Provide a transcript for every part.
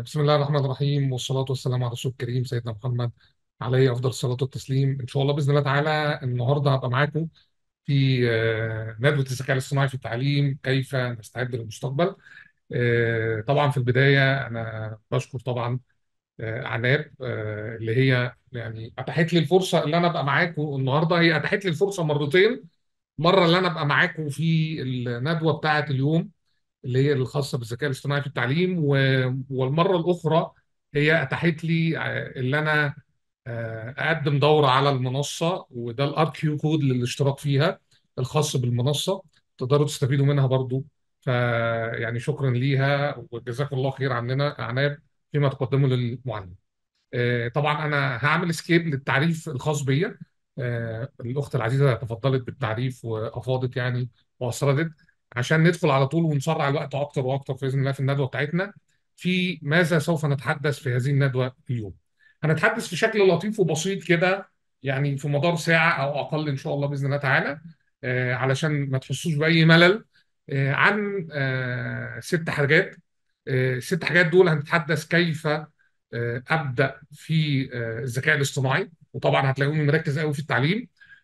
بسم الله الرحمن الرحيم والصلاة والسلام على رسول الكريم سيدنا محمد عليه أفضل الصلاة والتسليم إن شاء الله بإذن الله تعالى النهاردة هبقى معاكم في آه، ندوة الذكاء الاصطناعي في التعليم كيف نستعد للمستقبل آه، طبعا في البداية أنا بشكر طبعا آه، عناب آه، اللي هي يعني أتاحت لي الفرصة اللي أنا أبقى معاكم النهاردة هي أتاحت لي الفرصة مرتين مرة اللي أنا أبقى معاكم في الندوة بتاعة اليوم اللي هي الخاصة بالذكاء الاصطناعي في التعليم و- والمرة الأخرى هي أتاحت لي آه، اللي أنا آه، أقدم دورة على المنصة وده الار كيو كود للاشتراك فيها الخاص بالمنصة تقدروا تستفيدوا منها برضو فيعني شكرا ليها وجزاكم الله خير عننا عناب فيما تقدمه للمعلم آه، طبعا انا هعمل سكيب للتعريف الخاص بيا آه، الاخت العزيزه تفضلت بالتعريف وافاضت يعني واسردت عشان ندخل على طول ونسرع الوقت اكتر واكتر باذن الله في الندوه بتاعتنا في ماذا سوف نتحدث في هذه الندوه اليوم هنتحدث في شكل لطيف وبسيط كده يعني في مدار ساعه او اقل ان شاء الله باذن الله تعالى آه، علشان ما تحسوش باي ملل آه، عن آه، ست حاجات آه، الست حاجات دول هنتحدث كيف آه، ابدا في آه، الذكاء الاصطناعي وطبعا هتلاقوني مركز قوي في التعليم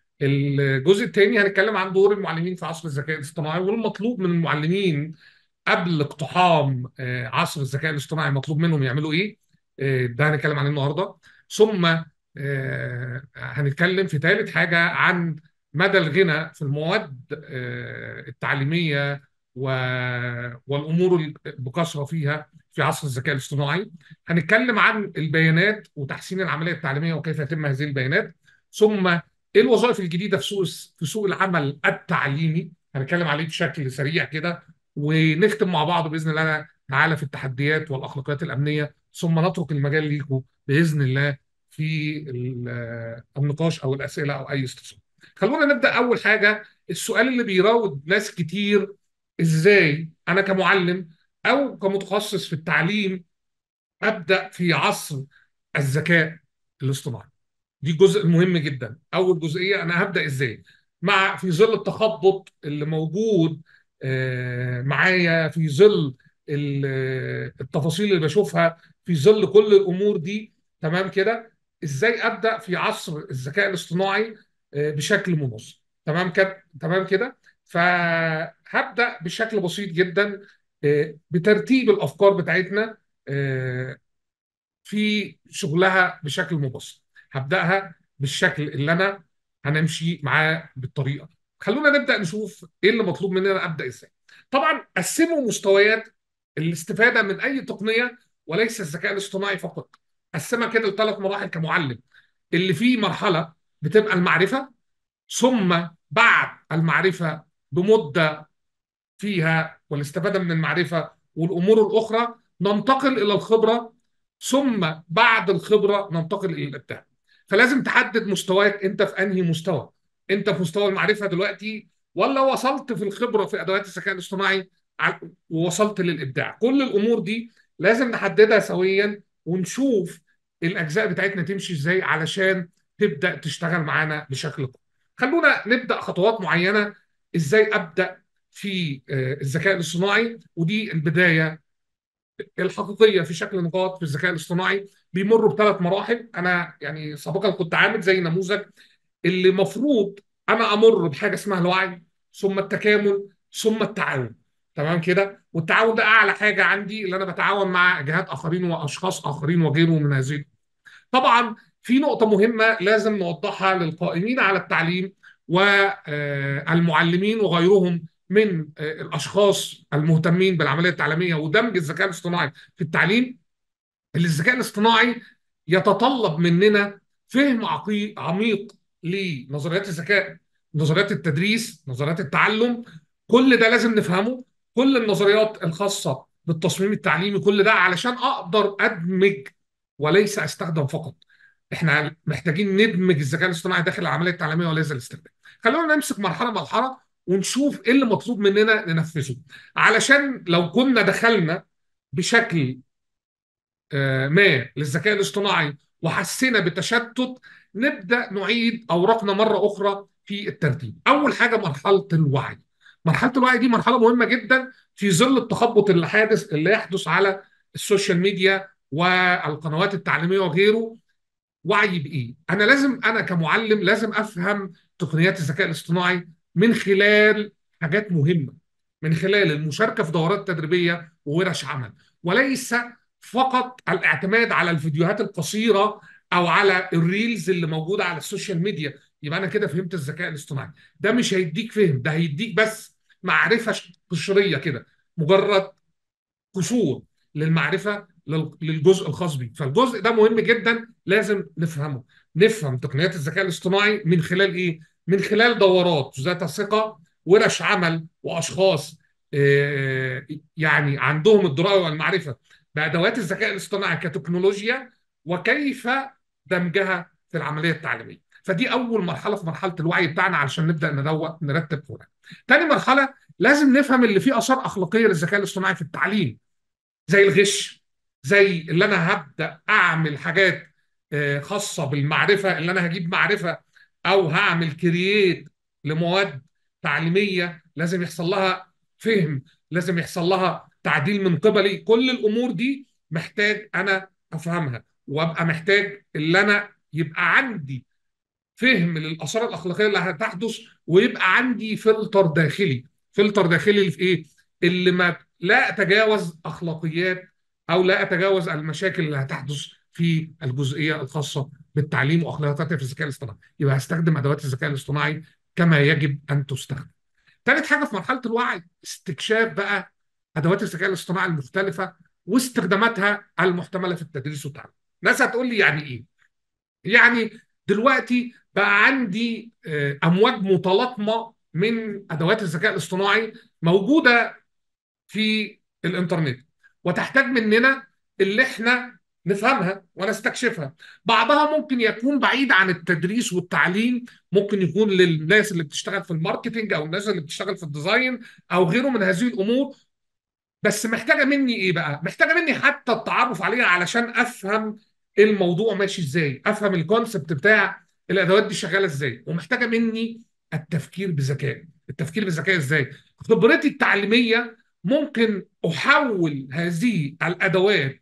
الجزء الثاني هنتكلم عن دور المعلمين في عصر الذكاء الاصطناعي والمطلوب من المعلمين قبل اقتحام آه، عصر الذكاء الاصطناعي مطلوب منهم يعملوا ايه آه، ده هنتكلم عنه النهارده ثم آه، هنتكلم في ثالث حاجه عن مدى الغنى في المواد آه، التعليميه و- والامور بكثره فيها في عصر الذكاء الاصطناعي هنتكلم عن البيانات وتحسين العمليه التعليميه وكيف يتم هذه البيانات ثم ايه الوظائف الجديده في سوق في سوق العمل التعليمي هنتكلم عليه بشكل سريع كده ونختم مع بعض باذن الله تعالى في التحديات والاخلاقيات الامنيه ثم نترك المجال لكم باذن الله في ال- النقاش او الاسئله او اي استفسار. خلونا نبدا اول حاجه السؤال اللي بيراود ناس كتير ازاي انا كمعلم او كمتخصص في التعليم ابدا في عصر الذكاء الاصطناعي. دي الجزء المهم جدا اول جزئيه انا هبدا ازاي مع في ظل التخبط اللي موجود آه، معايا في ظل ال- التفاصيل اللي بشوفها في ظل كل الامور دي تمام كده ازاي ابدا في عصر الذكاء الاصطناعي آه، بشكل منظم تمام كده تمام كده فهبدا بشكل بسيط جدا آه، بترتيب الافكار بتاعتنا آه، في شغلها بشكل مبسط هبداها بالشكل اللي انا هنمشي معاه بالطريقه خلونا نبدا نشوف ايه اللي مطلوب مننا ابدا ازاي طبعا قسموا مستويات الاستفاده من اي تقنيه وليس الذكاء الاصطناعي فقط قسمها كده لثلاث مراحل كمعلم اللي فيه مرحله بتبقى المعرفه ثم بعد المعرفه بمده فيها والاستفاده من المعرفه والامور الاخرى ننتقل الى الخبره ثم بعد الخبره ننتقل الى الابداع فلازم تحدد مستواك انت في انهي مستوى انت في مستوى المعرفه دلوقتي ولا وصلت في الخبره في ادوات الذكاء الاصطناعي ع- ووصلت للابداع كل الامور دي لازم نحددها سويا ونشوف الاجزاء بتاعتنا تمشي ازاي علشان تبدا تشتغل معانا بشكل قوي خلونا نبدا خطوات معينه ازاي ابدا في آه، الذكاء الاصطناعي ودي البدايه الحقيقيه في شكل نقاط في الذكاء الاصطناعي بيمروا بثلاث مراحل انا يعني سابقا كنت عامل زي نموذج اللي مفروض انا امر بحاجه اسمها الوعي ثم التكامل ثم التعاون تمام كده والتعاون ده اعلى حاجه عندي اللي انا بتعاون مع جهات اخرين واشخاص اخرين وغيره من هذه طبعا في نقطة مهمة لازم نوضحها للقائمين على التعليم والمعلمين وغيرهم من آه، الأشخاص المهتمين بالعملية التعليمية ودمج الذكاء الاصطناعي في التعليم اللي الذكاء الاصطناعي يتطلب مننا فهم عقي- عميق لنظريات الذكاء نظريات التدريس نظريات التعلم كل ده لازم نفهمه كل النظريات الخاصة بالتصميم التعليمي كل ده علشان أقدر أدمج وليس أستخدم فقط احنا محتاجين ندمج الذكاء الاصطناعي داخل العملية التعليمية وليس الاستخدام خلونا نمسك مرحلة مرحلة ونشوف ايه اللي مطلوب مننا ننفذه علشان لو كنا دخلنا بشكل آه، ما للذكاء الاصطناعي وحسينا بتشتت نبدا نعيد اوراقنا مره اخرى في الترتيب. اول حاجه مرحله الوعي. مرحله الوعي دي مرحله مهمه جدا في ظل التخبط اللي حادث اللي يحدث على السوشيال ميديا والقنوات التعليميه وغيره وعي بايه انا لازم انا كمعلم لازم افهم تقنيات الذكاء الاصطناعي من خلال حاجات مهمه من خلال المشاركه في دورات تدريبيه وورش عمل وليس فقط الاعتماد على الفيديوهات القصيره او على الريلز اللي موجوده على السوشيال ميديا يبقى انا كده فهمت الذكاء الاصطناعي ده مش هيديك فهم ده هيديك بس معرفه قشريه كده مجرد قشور للمعرفه للجزء الخاص بيه فالجزء ده مهم جدا لازم نفهمه نفهم تقنيات الذكاء الاصطناعي من خلال ايه من خلال دورات ذات ثقه ورش عمل واشخاص آه، يعني عندهم الدرايه والمعرفه بادوات الذكاء الاصطناعي كتكنولوجيا وكيف دمجها في العمليه التعليميه فدي اول مرحله في مرحله الوعي بتاعنا علشان نبدا نروق نرتب فورا تاني مرحله لازم نفهم اللي فيه اثار اخلاقيه للذكاء الاصطناعي في التعليم زي الغش زي اللي انا هبدا اعمل حاجات آه، خاصه بالمعرفه اللي انا هجيب معرفه او هعمل كرييت لمواد تعليميه لازم يحصل لها فهم لازم يحصل لها تعديل من قبلي كل الامور دي محتاج انا افهمها وابقى محتاج اللي انا يبقى عندي فهم للاثار الاخلاقيه اللي هتحدث ويبقى عندي فلتر داخلي فلتر داخلي اللي في ايه اللي ما لا اتجاوز اخلاقيات او لا اتجاوز المشاكل اللي هتحدث في الجزئيه الخاصه بالتعليم واخلاقياتها في الذكاء الاصطناعي يبقى هستخدم ادوات الذكاء الاصطناعي كما يجب ان تستخدم ثالث حاجه في مرحله الوعي استكشاف بقى ادوات الذكاء الاصطناعي المختلفه واستخداماتها المحتمله في التدريس والتعليم ناس هتقول لي يعني ايه يعني دلوقتي بقى عندي آه، امواج متلاطمه من ادوات الذكاء الاصطناعي موجوده في الانترنت وتحتاج مننا اللي احنا نفهمها ونستكشفها بعضها ممكن يكون بعيد عن التدريس والتعليم ممكن يكون للناس اللي بتشتغل في الماركتينج او الناس اللي بتشتغل في الديزاين او غيره من هذه الامور بس محتاجه مني ايه بقى محتاجه مني حتى التعرف عليها علشان افهم الموضوع ماشي ازاي افهم الكونسبت بتاع الادوات دي شغاله ازاي ومحتاجه مني التفكير بذكاء التفكير بذكاء ازاي خبرتي التعليميه ممكن احول هذه الادوات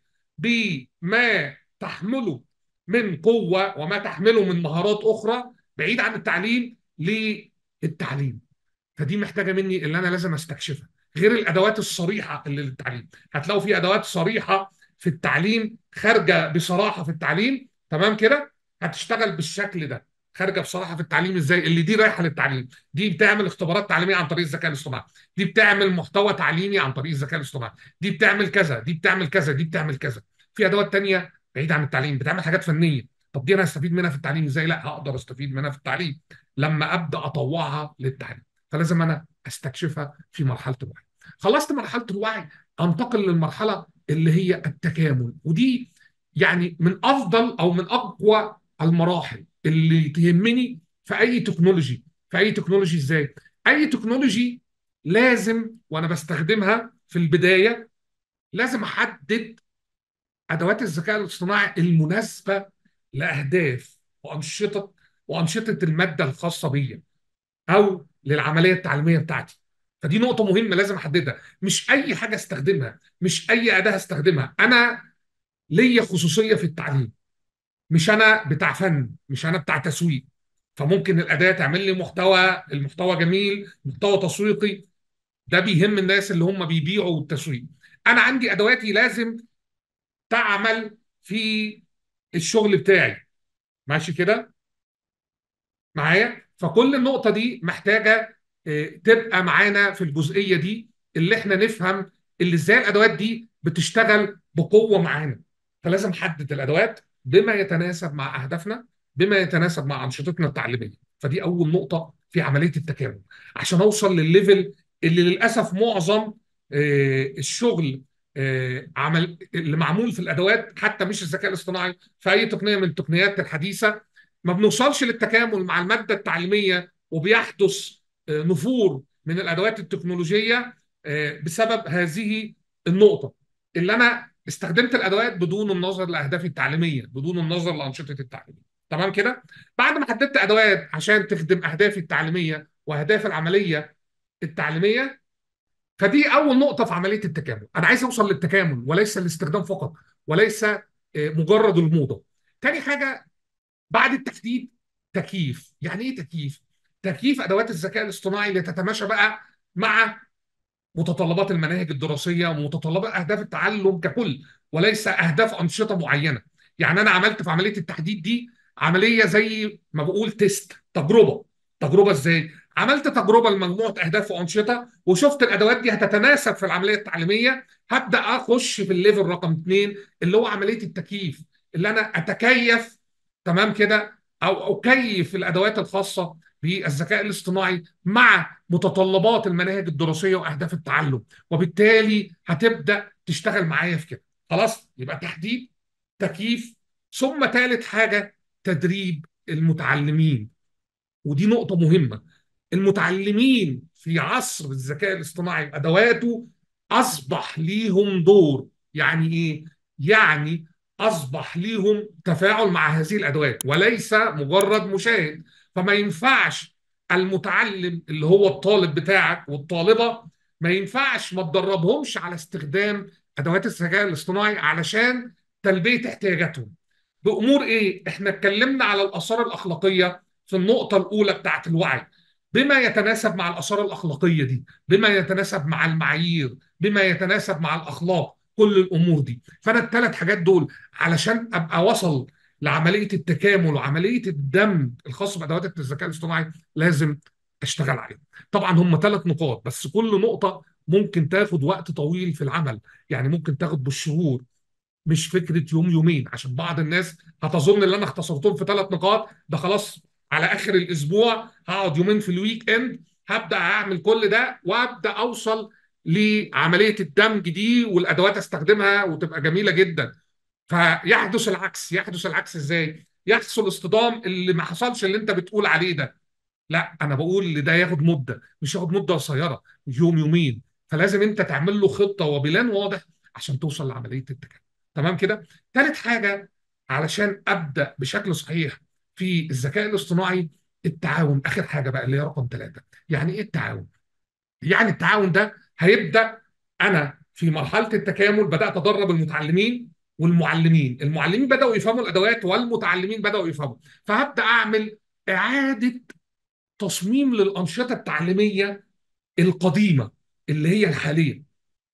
بما تحمله من قوه وما تحمله من مهارات اخرى بعيد عن التعليم للتعليم فدي محتاجه مني اللي انا لازم استكشفها غير الادوات الصريحه اللي للتعليم هتلاقوا في ادوات صريحه في التعليم خارجه بصراحه في التعليم تمام كده هتشتغل بالشكل ده خارجه بصراحه في التعليم ازاي اللي دي رايحه للتعليم دي بتعمل اختبارات تعليميه عن طريق الذكاء الاصطناعي دي بتعمل محتوى تعليمي عن طريق الذكاء الاصطناعي دي بتعمل كذا دي بتعمل كذا دي بتعمل كذا في ادوات تانية بعيده عن التعليم بتعمل حاجات فنيه طب دي انا هستفيد منها في التعليم ازاي لا هقدر استفيد منها في التعليم لما ابدا اطوعها للتعليم فلازم انا استكشفها في مرحله الوعي خلصت مرحله الوعي انتقل للمرحله اللي هي التكامل ودي يعني من افضل او من اقوى المراحل اللي تهمني في اي تكنولوجي في اي تكنولوجي ازاي اي تكنولوجي لازم وانا بستخدمها في البدايه لازم احدد ادوات الذكاء الاصطناعي المناسبه لاهداف وانشطه وانشطه الماده الخاصه بيا او للعمليه التعليميه بتاعتي فدي نقطه مهمه لازم احددها مش اي حاجه استخدمها مش اي اداه استخدمها انا ليا خصوصيه في التعليم مش انا بتاع فن مش انا بتاع تسويق فممكن الاداه تعمل لي محتوى المحتوى جميل محتوى تسويقي ده بيهم الناس اللي هم بيبيعوا التسويق انا عندي ادواتي لازم تعمل في الشغل بتاعي ماشي كده معايا فكل النقطه دي محتاجه آه، تبقى معانا في الجزئيه دي اللي احنا نفهم اللي ازاي الادوات دي بتشتغل بقوه معانا فلازم احدد الادوات بما يتناسب مع اهدافنا بما يتناسب مع انشطتنا التعليميه فدي اول نقطه في عمليه التكامل عشان اوصل للليفل اللي للاسف معظم آه، الشغل آه، عمل اللي معمول في الادوات حتى مش الذكاء الاصطناعي في اي تقنيه من التقنيات الحديثه ما بنوصلش للتكامل مع الماده التعليميه وبيحدث آه، نفور من الادوات التكنولوجيه بسبب هذه النقطه اللي انا استخدمت الادوات بدون النظر لاهدافي التعليميه بدون النظر لانشطه التعليم تمام كده بعد ما حددت ادوات عشان تخدم اهدافي التعليميه واهداف العمليه التعليميه فدي اول نقطه في عمليه التكامل انا عايز اوصل للتكامل وليس الاستخدام فقط وليس آه، مجرد الموضه تاني حاجه بعد التحديد تكييف يعني ايه تكييف تكييف ادوات الذكاء الاصطناعي اللي تتماشى بقى مع متطلبات المناهج الدراسيه ومتطلبات اهداف التعلم ككل وليس اهداف انشطه معينه يعني انا عملت في عمليه التحديد دي عمليه زي ما بقول تيست تجربه تجربه ازاي عملت تجربه لمجموعه اهداف وانشطه وشفت الادوات دي هتتناسب في العمليه التعليميه هبدا اخش في الليفل رقم اثنين اللي هو عمليه التكييف اللي انا اتكيف تمام كده او اكيف الادوات الخاصه بالذكاء الاصطناعي مع متطلبات المناهج الدراسيه واهداف التعلم وبالتالي هتبدا تشتغل معايا في كده خلاص يبقى تحديد تكييف ثم ثالث حاجه تدريب المتعلمين ودي نقطه مهمه المتعلمين في عصر الذكاء الاصطناعي وادواته اصبح ليهم دور يعني ايه يعني اصبح ليهم تفاعل مع هذه الادوات وليس مجرد مشاهد فما ينفعش المتعلم اللي هو الطالب بتاعك والطالبه ما ينفعش ما تدربهمش على استخدام ادوات الذكاء الاصطناعي علشان تلبيه احتياجاتهم بامور ايه احنا اتكلمنا على الاثار الاخلاقيه في النقطه الاولى بتاعت الوعي بما يتناسب مع الاثار الاخلاقيه دي بما يتناسب مع المعايير بما يتناسب مع الاخلاق كل الامور دي فانا الثلاث حاجات دول علشان ابقى وصل لعمليه التكامل وعمليه الدمج الخاص بادوات الذكاء الاصطناعي لازم اشتغل عليهم طبعا هم ثلاث نقاط بس كل نقطه ممكن تاخد وقت طويل في العمل يعني ممكن تاخد بالشهور مش فكره يوم يومين عشان بعض الناس هتظن ان انا اختصرتهم في ثلاث نقاط ده خلاص على اخر الاسبوع هقعد يومين في الويك اند هبدا اعمل كل ده وابدا اوصل لعمليه الدمج دي والادوات استخدمها وتبقى جميله جدا فيحدث العكس يحدث العكس ازاي يحصل اصطدام اللي ما حصلش اللي انت بتقول عليه ده لا انا بقول اللي ده ياخد مده مش ياخد مده قصيره يوم يومين فلازم انت تعمل له خطه وبلان واضح عشان توصل لعمليه التكامل تمام كده ثالث حاجه علشان ابدا بشكل صحيح في الذكاء الاصطناعي التعاون اخر حاجه بقى اللي هي رقم ثلاثه يعني ايه التعاون يعني التعاون ده هيبدا انا في مرحله التكامل بدات ادرب المتعلمين والمعلمين المعلمين بداوا يفهموا الادوات والمتعلمين بداوا يفهموا فهبدا اعمل اعاده تصميم للانشطه التعليميه القديمه اللي هي الحاليه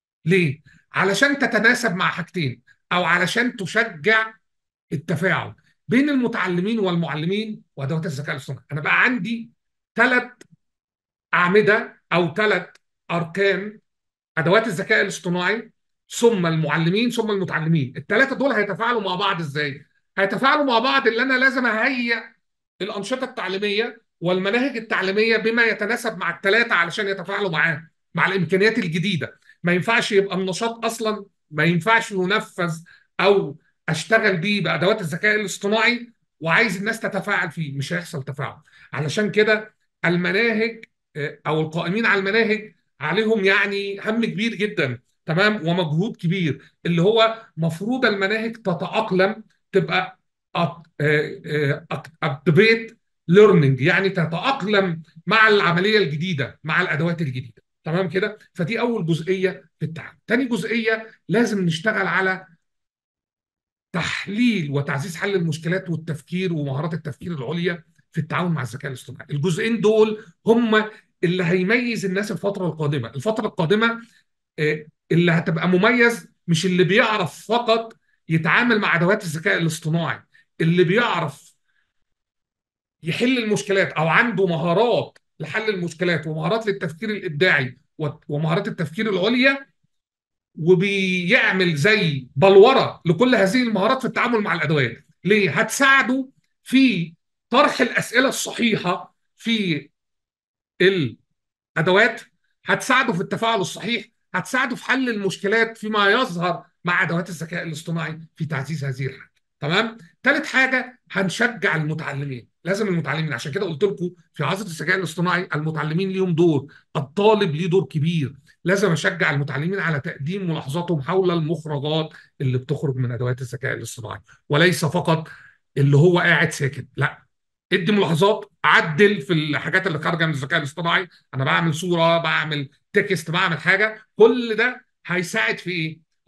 ليه علشان تتناسب مع حاجتين او علشان تشجع التفاعل بين المتعلمين والمعلمين وادوات الذكاء الاصطناعي انا بقى عندي ثلاث اعمده او ثلاث اركان ادوات الذكاء الاصطناعي ثم المعلمين ثم المتعلمين الثلاثه دول هيتفاعلوا مع بعض ازاي هيتفاعلوا مع بعض اللي انا لازم اهيئ الانشطه التعليميه والمناهج التعليميه بما يتناسب مع الثلاثه علشان يتفاعلوا معاه مع الامكانيات الجديده ما ينفعش يبقى النشاط اصلا ما ينفعش ينفذ او اشتغل بيه بادوات الذكاء الاصطناعي وعايز الناس تتفاعل فيه مش هيحصل تفاعل علشان كده المناهج او القائمين على المناهج عليهم يعني هم كبير جدا تمام ومجهود كبير اللي هو مفروض المناهج تتاقلم تبقى ابديت ليرنينج يعني تتاقلم مع العمليه الجديده مع الادوات الجديده تمام كده فدي اول جزئيه في التعامل تاني جزئيه لازم نشتغل على تحليل وتعزيز حل المشكلات والتفكير ومهارات التفكير العليا في التعامل مع الذكاء الاصطناعي الجزئين دول هم اللي هيميز الناس الفتره القادمه الفتره القادمه اللي هتبقى مميز مش اللي بيعرف فقط يتعامل مع ادوات الذكاء الاصطناعي اللي بيعرف يحل المشكلات او عنده مهارات لحل المشكلات ومهارات للتفكير الابداعي ومهارات التفكير العليا وبيعمل زي بلوره لكل هذه المهارات في التعامل مع الادوات ليه هتساعده في طرح الاسئله الصحيحه في الادوات هتساعده في التفاعل الصحيح هتساعده في حل المشكلات فيما يظهر مع ادوات الذكاء الاصطناعي في تعزيز هذه الحاجه تمام ثالث حاجه هنشجع المتعلمين لازم المتعلمين عشان كده قلت لكم في عصر الذكاء الاصطناعي المتعلمين ليهم دور الطالب ليه دور كبير لازم اشجع المتعلمين على تقديم ملاحظاتهم حول المخرجات اللي بتخرج من ادوات الذكاء الاصطناعي وليس فقط اللي هو قاعد ساكت لا ادي ملاحظات عدل في الحاجات اللي خارجه من الذكاء الاصطناعي انا بعمل صوره بعمل تكست بعمل حاجه كل ده هيساعد في ايه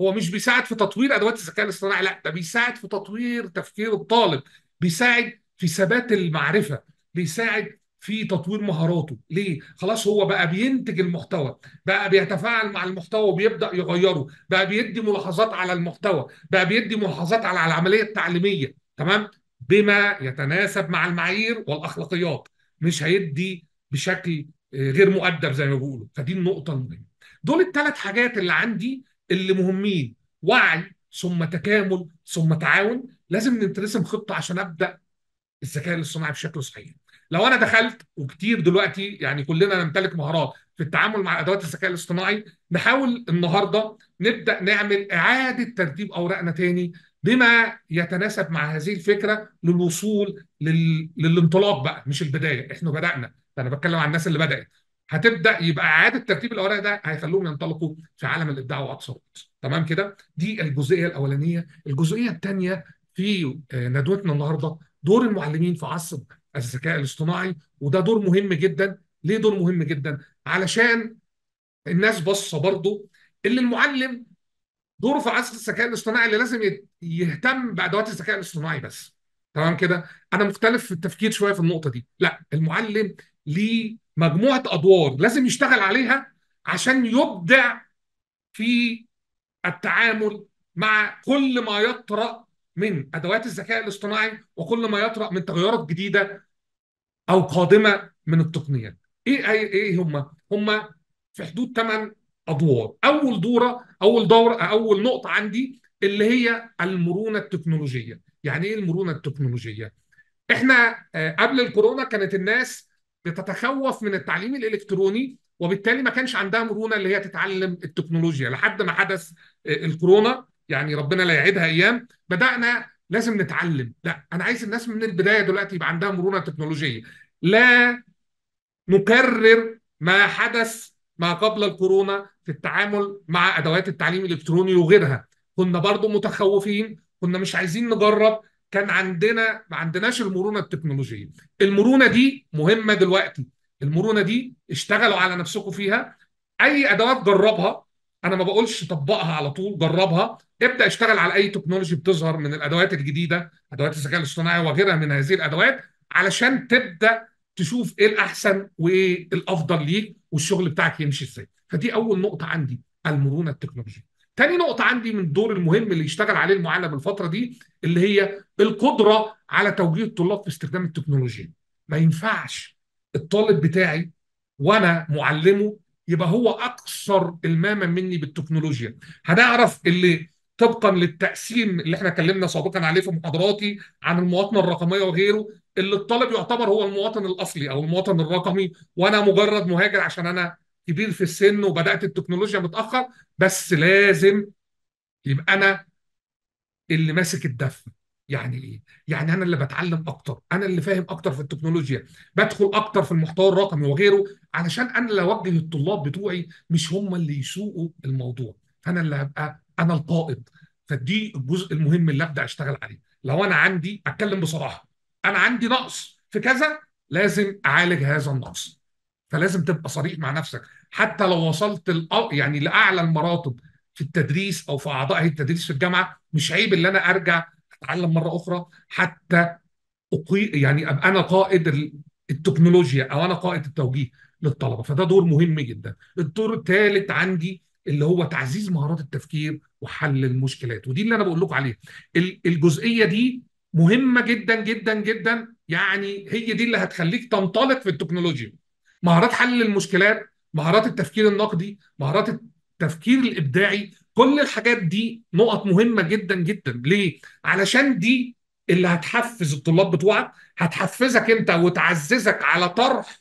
هو مش بيساعد في تطوير ادوات الذكاء الاصطناعي لا ده بيساعد في تطوير تفكير الطالب بيساعد في ثبات المعرفه بيساعد في تطوير مهاراته ليه خلاص هو بقى بينتج المحتوى بقى بيتفاعل مع المحتوى وبيبدا يغيره بقى بيدي ملاحظات على المحتوى بقى بيدي ملاحظات على العمليه التعليميه تمام بما يتناسب مع المعايير والاخلاقيات مش هيدي بشكل غير مؤدب زي ما بيقولوا فدي النقطه المهمه دول الثلاث حاجات اللي عندي اللي مهمين وعي ثم تكامل ثم تعاون لازم نترسم خطه عشان ابدا الذكاء الاصطناعي بشكل صحيح لو انا دخلت وكتير دلوقتي يعني كلنا نمتلك مهارات في التعامل مع ادوات الذكاء الاصطناعي نحاول النهارده نبدا نعمل اعاده ترتيب اوراقنا تاني بما يتناسب مع هذه الفكره للوصول لل... للانطلاق بقى مش البدايه احنا بدانا انا بتكلم عن الناس اللي بدات هتبدا يبقى اعاده ترتيب الاوراق ده هيخلوهم ينطلقوا في عالم الابداع واقصى تمام كده دي الجزئيه الاولانيه الجزئيه الثانيه في ندوتنا النهارده دور المعلمين في عصر الذكاء الاصطناعي وده دور مهم جدا ليه دور مهم جدا علشان الناس باصه برضه اللي المعلم دوره في عصر الذكاء الاصطناعي اللي لازم يهتم بادوات الذكاء الاصطناعي بس تمام كده انا مختلف في التفكير شويه في النقطه دي لا المعلم ليه مجموعه ادوار لازم يشتغل عليها عشان يبدع في التعامل مع كل ما يطرأ من ادوات الذكاء الاصطناعي وكل ما يطرأ من تغيرات جديده او قادمه من التقنيات ايه ايه هم هم في حدود 8 ادوار اول دوره اول دوره اول نقطه عندي اللي هي المرونه التكنولوجيه يعني ايه المرونه التكنولوجيه احنا قبل الكورونا كانت الناس بتتخوف من التعليم الالكتروني وبالتالي ما كانش عندها مرونه اللي هي تتعلم التكنولوجيا لحد ما حدث الكورونا يعني ربنا لا يعيدها ايام بدانا لازم نتعلم لا انا عايز الناس من البدايه دلوقتي يبقى عندها مرونه تكنولوجيه لا نكرر ما حدث ما قبل الكورونا في التعامل مع ادوات التعليم الالكتروني وغيرها كنا برضو متخوفين كنا مش عايزين نجرب كان عندنا ما عندناش المرونه التكنولوجيه المرونه دي مهمه دلوقتي المرونه دي اشتغلوا على نفسكم فيها اي ادوات جربها انا ما بقولش طبقها على طول جربها ابدا اشتغل على اي تكنولوجي بتظهر من الادوات الجديده ادوات الذكاء الاصطناعي وغيرها من هذه الادوات علشان تبدا تشوف ايه الاحسن وايه الافضل ليك والشغل بتاعك يمشي ازاي فدي اول نقطه عندي المرونه التكنولوجيه تاني نقطة عندي من الدور المهم اللي يشتغل عليه المعلم الفترة دي اللي هي القدرة على توجيه الطلاب في استخدام التكنولوجيا ما ينفعش الطالب بتاعي وانا معلمه يبقى هو اكثر الماما مني بالتكنولوجيا هنعرف اللي طبقا للتقسيم اللي احنا اتكلمنا سابقا عليه في محاضراتي عن المواطنه الرقميه وغيره اللي الطالب يعتبر هو المواطن الاصلي او المواطن الرقمي وانا مجرد مهاجر عشان انا كبير في السن وبدات التكنولوجيا متاخر بس لازم يبقى انا اللي ماسك الدفه يعني ايه؟ يعني انا اللي بتعلم اكتر، انا اللي فاهم اكتر في التكنولوجيا، بدخل اكتر في المحتوى الرقمي وغيره علشان انا اللي اوجه الطلاب بتوعي مش هم اللي يسوقوا الموضوع، فانا اللي هبقى انا القائد، فدي الجزء المهم اللي ابدا اشتغل عليه، لو انا عندي اتكلم بصراحه، انا عندي نقص في كذا لازم اعالج هذا النقص. فلازم تبقى صريح مع نفسك، حتى لو وصلت يعني لاعلى المراتب في التدريس او في اعضاء هيئه التدريس في الجامعه مش عيب ان انا ارجع اتعلم مره اخرى حتى أقي... يعني ابقى انا قائد التكنولوجيا او انا قائد التوجيه للطلبه فده دور مهم جدا الدور الثالث عندي اللي هو تعزيز مهارات التفكير وحل المشكلات ودي اللي انا بقول لكم عليها الجزئيه دي مهمه جدا جدا جدا يعني هي دي اللي هتخليك تنطلق في التكنولوجيا مهارات حل المشكلات مهارات التفكير النقدي مهارات التفكير الابداعي كل الحاجات دي نقط مهمة جدا جدا ليه؟ علشان دي اللي هتحفز الطلاب بتوعك هتحفزك انت وتعززك على طرح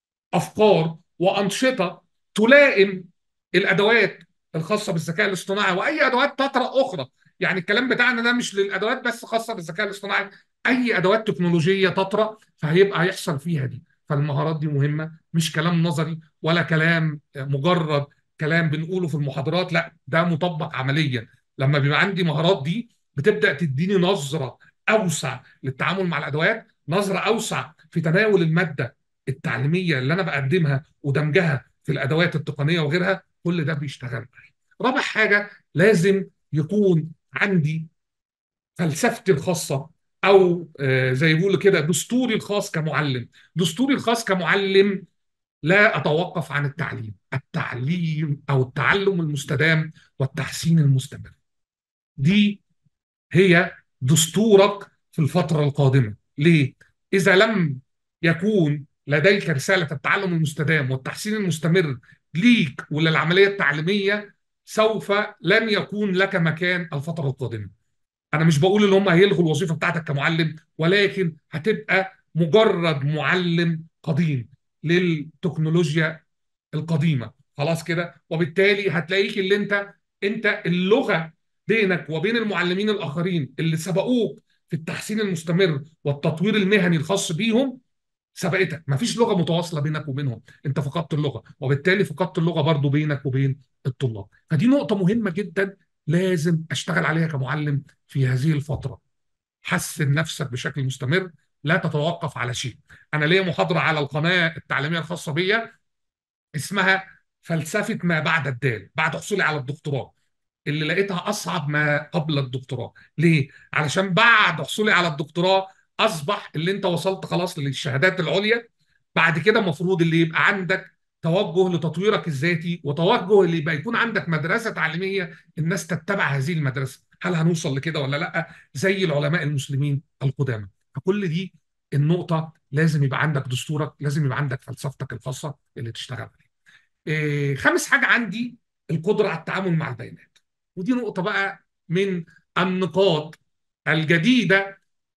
افكار وانشطه تلائم الادوات الخاصه بالذكاء الاصطناعي واي ادوات تطرا اخرى يعني الكلام بتاعنا ده مش للادوات بس خاصه بالذكاء الاصطناعي اي ادوات تكنولوجيه تطرا فهيبقى هيحصل فيها دي فالمهارات دي مهمه مش كلام نظري ولا كلام مجرد كلام بنقوله في المحاضرات لا ده مطبق عمليا لما بيبقى عندي مهارات دي بتبدا تديني نظره اوسع للتعامل مع الادوات نظره اوسع في تناول الماده التعليميه اللي انا بقدمها ودمجها في الادوات التقنيه وغيرها كل ده بيشتغل معايا رابع حاجه لازم يكون عندي فلسفتي الخاصه او آه، زي بيقولوا كده دستوري الخاص كمعلم دستوري الخاص كمعلم لا اتوقف عن التعليم التعليم او التعلم المستدام والتحسين المستمر دي هي دستورك في الفتره القادمه ليه اذا لم يكون لديك رساله التعلم المستدام والتحسين المستمر ليك وللعمليه التعليميه سوف لن يكون لك مكان الفتره القادمه انا مش بقول ان هم هيلغوا الوظيفه بتاعتك كمعلم ولكن هتبقى مجرد معلم قديم للتكنولوجيا القديمه خلاص كده وبالتالي هتلاقيك اللي انت انت اللغه بينك وبين المعلمين الاخرين اللي سبقوك في التحسين المستمر والتطوير المهني الخاص بيهم سبقتك مفيش لغه متواصله بينك وبينهم انت فقدت اللغه وبالتالي فقدت اللغه برضو بينك وبين الطلاب فدي نقطه مهمه جدا لازم اشتغل عليها كمعلم في هذه الفتره حسن نفسك بشكل مستمر لا تتوقف على شيء انا ليا محاضره على القناه التعليميه الخاصه بيا اسمها فلسفه ما بعد الدال بعد حصولي على الدكتوراه اللي لقيتها اصعب ما قبل الدكتوراه ليه علشان بعد حصولي على الدكتوراه اصبح اللي انت وصلت خلاص للشهادات العليا بعد كده المفروض اللي يبقى عندك توجه لتطويرك الذاتي وتوجه اللي يبقى يكون عندك مدرسه تعليميه الناس تتبع هذه المدرسه هل هنوصل لكده ولا لا زي العلماء المسلمين القدامى فكل دي النقطه لازم يبقى عندك دستورك لازم يبقى عندك فلسفتك الخاصه اللي تشتغل عليها إيه خامس حاجه عندي القدره على التعامل مع البيانات ودي نقطه بقى من النقاط الجديده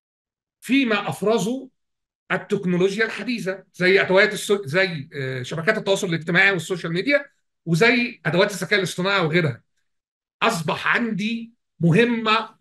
فيما افرزه التكنولوجيا الحديثه زي ادوات السو... زي آه، شبكات التواصل الاجتماعي والسوشيال ميديا وزي ادوات الذكاء الاصطناعي وغيرها اصبح عندي مهمه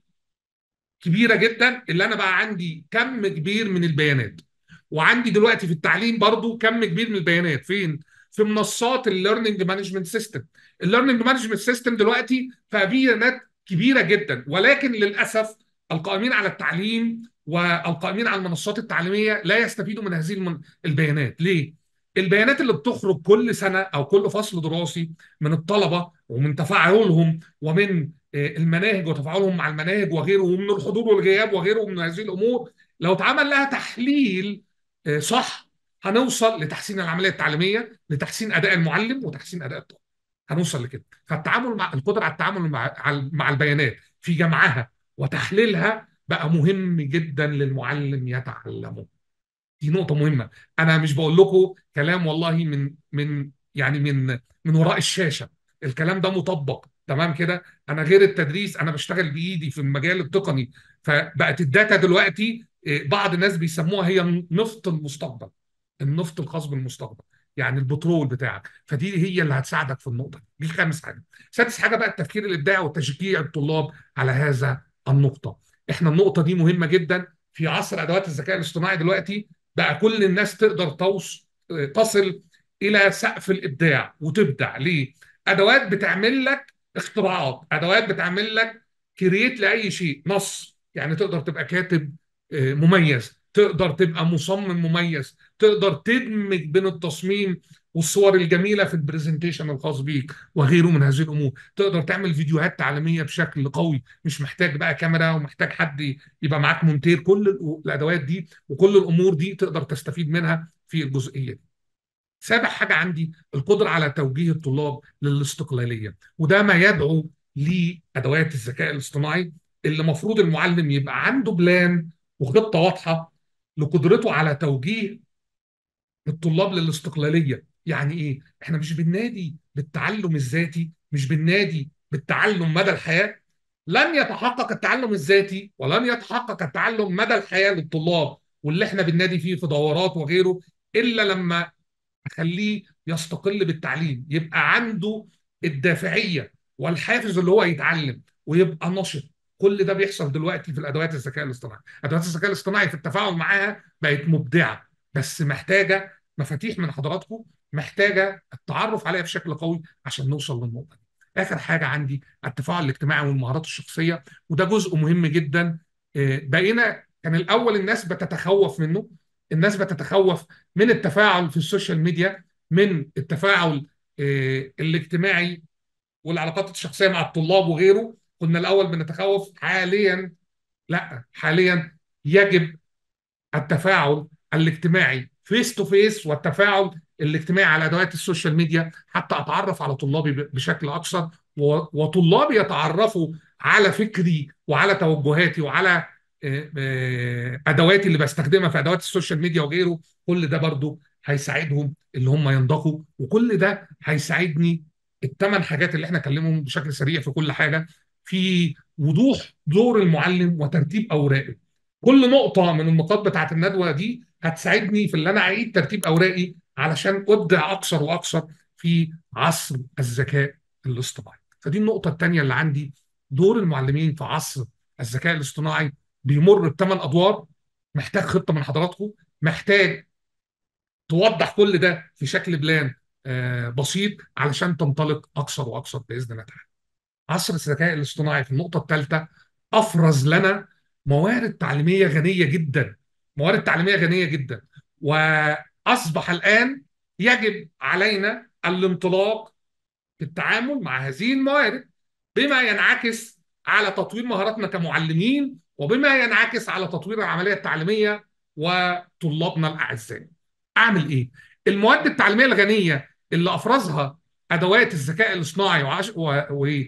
كبيره جدا اللي انا بقى عندي كم كبير من البيانات وعندي دلوقتي في التعليم برضو كم كبير من البيانات فين في منصات الليرنينج مانجمنت سيستم الليرنينج مانجمنت سيستم دلوقتي فيها بيانات كبيره جدا ولكن للاسف القائمين على التعليم والقائمين على المنصات التعليميه لا يستفيدوا من هذه المن- البيانات ليه البيانات اللي بتخرج كل سنه او كل فصل دراسي من الطلبه ومن تفاعلهم ومن آه، المناهج وتفاعلهم مع المناهج وغيره ومن الحضور والغياب وغيره من هذه الامور لو اتعمل لها تحليل آه، صح هنوصل لتحسين العمليه التعليميه لتحسين اداء المعلم وتحسين اداء الطالب هنوصل لكده فالتعامل مع القدره على التعامل مع على- مع البيانات في جمعها وتحليلها بقى مهم جدا للمعلم يتعلمه دي نقطة مهمة أنا مش بقول لكم كلام والله من من يعني من من وراء الشاشة الكلام ده مطبق تمام كده أنا غير التدريس أنا بشتغل بإيدي في المجال التقني فبقت الداتا دلوقتي إيه، بعض الناس بيسموها هي نفط المستقبل النفط الخاص بالمستقبل يعني البترول بتاعك فدي هي اللي هتساعدك في النقطة دي دي خامس حاجة سادس حاجة بقى التفكير الإبداعي وتشجيع الطلاب على هذا النقطة احنا النقطة دي مهمة جدا في عصر أدوات الذكاء الاصطناعي دلوقتي بقى كل الناس تقدر توص... تصل الى سقف الابداع وتبدع ليه؟ ادوات بتعمل لك اختراعات، ادوات بتعمل لك كرييت لاي شيء، نص يعني تقدر تبقى كاتب آه، مميز، تقدر تبقى مصمم مميز، تقدر تدمج بين التصميم والصور الجميله في البرزنتيشن الخاص بيك وغيره من هذه الامور، تقدر تعمل فيديوهات تعليميه بشكل قوي، مش محتاج بقى كاميرا ومحتاج حد يبقى معاك مونتير، كل الادوات دي وكل الامور دي تقدر تستفيد منها في الجزئيه دي. سابع حاجه عندي القدره على توجيه الطلاب للاستقلاليه وده ما يدعو لادوات الذكاء الاصطناعي اللي المفروض المعلم يبقى عنده بلان وخطه واضحه لقدرته على توجيه الطلاب للاستقلاليه يعني ايه احنا مش بننادي بالتعلم الذاتي مش بننادي بالتعلم مدى الحياه لن يتحقق التعلم الذاتي ولن يتحقق التعلم مدى الحياه للطلاب واللي احنا بننادي فيه في دورات وغيره الا لما اخليه يستقل بالتعليم يبقى عنده الدافعيه والحافز اللي هو يتعلم ويبقى نشط كل ده بيحصل دلوقتي في الادوات الذكاء الاصطناعي ادوات الذكاء الاصطناعي في التفاعل معاها بقت مبدعه بس محتاجه مفاتيح من حضراتكم محتاجه التعرف عليها بشكل قوي عشان نوصل للنقطه دي اخر حاجه عندي التفاعل الاجتماعي والمهارات الشخصيه وده جزء مهم جدا آه، بقينا كان الاول الناس بتتخوف منه الناس بتتخوف من التفاعل في السوشيال ميديا من التفاعل آه، الاجتماعي والعلاقات الشخصيه مع الطلاب وغيره كنا الاول بنتخوف حاليا لا حاليا يجب التفاعل الاجتماعي فيس تو فيس والتفاعل الاجتماعي على ادوات السوشيال ميديا حتى اتعرف على طلابي بشكل اكثر وطلابي يتعرفوا على فكري وعلى توجهاتي وعلى ادواتي اللي بستخدمها في ادوات السوشيال ميديا وغيره كل ده برضو هيساعدهم اللي هم ينضقوا وكل ده هيساعدني الثمان حاجات اللي احنا نكلمهم بشكل سريع في كل حاجه في وضوح دور المعلم وترتيب اوراقه كل نقطه من النقاط بتاعت الندوه دي هتساعدني في اللي انا اعيد ترتيب اوراقي علشان ابدع اكثر واكثر في عصر الذكاء الاصطناعي فدي النقطه الثانيه اللي عندي دور المعلمين في عصر الذكاء الاصطناعي بيمر بثمان ادوار محتاج خطه من حضراتكم محتاج توضح كل ده في شكل بلان آه بسيط علشان تنطلق اكثر واكثر باذن الله تعالى. عصر الذكاء الاصطناعي في النقطه الثالثه افرز لنا موارد تعليميه غنيه جدا موارد تعليميه غنيه جدا واصبح الان يجب علينا الانطلاق في التعامل مع هذه الموارد بما ينعكس على تطوير مهاراتنا كمعلمين وبما ينعكس على تطوير العمليه التعليميه وطلابنا الاعزاء. اعمل ايه؟ المواد التعليميه الغنيه اللي افرزها ادوات الذكاء الاصطناعي وعش... و... و...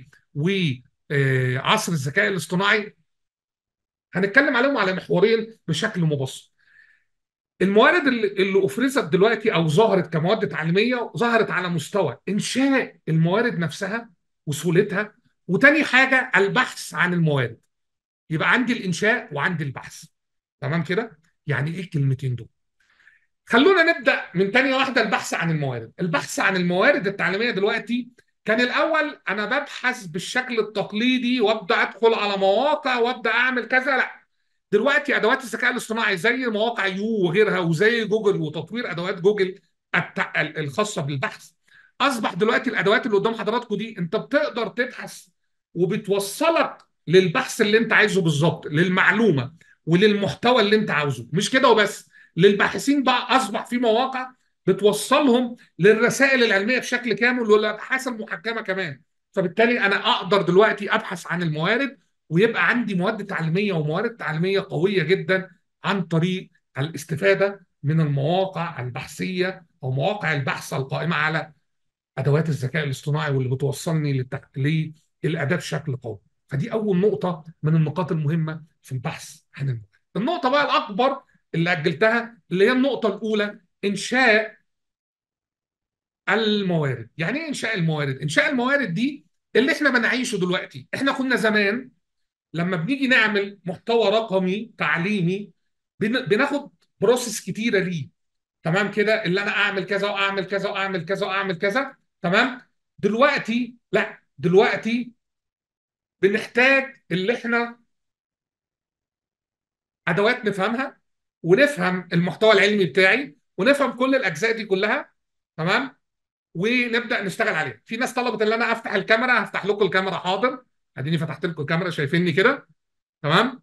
وعصر الذكاء الاصطناعي هنتكلم عليهم على محورين بشكل مبسط. الموارد اللي, اللي افرزت دلوقتي او ظهرت كمواد تعليميه ظهرت على مستوى انشاء الموارد نفسها وسهولتها وتاني حاجه البحث عن الموارد. يبقى عندي الانشاء وعندي البحث. تمام كده؟ يعني ايه الكلمتين دول؟ خلونا نبدا من تانية واحده البحث عن الموارد البحث عن الموارد التعليميه دلوقتي كان الاول انا ببحث بالشكل التقليدي وابدا ادخل على مواقع وابدا اعمل كذا لا دلوقتي ادوات الذكاء الاصطناعي زي مواقع يو وغيرها وزي جوجل وتطوير ادوات جوجل الخاصه بالبحث اصبح دلوقتي الادوات اللي قدام حضراتكم دي انت بتقدر تبحث وبتوصلك للبحث اللي انت عايزه بالظبط للمعلومه وللمحتوى اللي انت عاوزه مش كده وبس للباحثين بقى اصبح في مواقع بتوصلهم للرسائل العلميه بشكل كامل والابحاث المحكمه كمان فبالتالي انا اقدر دلوقتي ابحث عن الموارد ويبقى عندي مواد تعليميه وموارد تعليميه قويه جدا عن طريق الاستفاده من المواقع البحثيه او مواقع البحث القائمه على ادوات الذكاء الاصطناعي واللي بتوصلني للتك... للاداه بشكل قوي فدي اول نقطه من النقاط المهمه في البحث عن الموارد النقطه بقى الاكبر اللي اجلتها اللي هي النقطه الاولى انشاء الموارد يعني ايه انشاء الموارد انشاء الموارد دي اللي احنا بنعيشه دلوقتي احنا كنا زمان لما بنيجي نعمل محتوى رقمي تعليمي بناخد بروسيس كتيره ليه تمام كده اللي انا اعمل كذا واعمل كذا واعمل كذا واعمل كذا تمام دلوقتي لا دلوقتي بنحتاج اللي احنا ادوات نفهمها ونفهم المحتوى العلمي بتاعي ونفهم كل الاجزاء دي كلها تمام ونبدا نشتغل عليها في ناس طلبت ان انا افتح الكاميرا هفتح لكم الكاميرا حاضر اديني فتحت لكم الكاميرا شايفيني كده تمام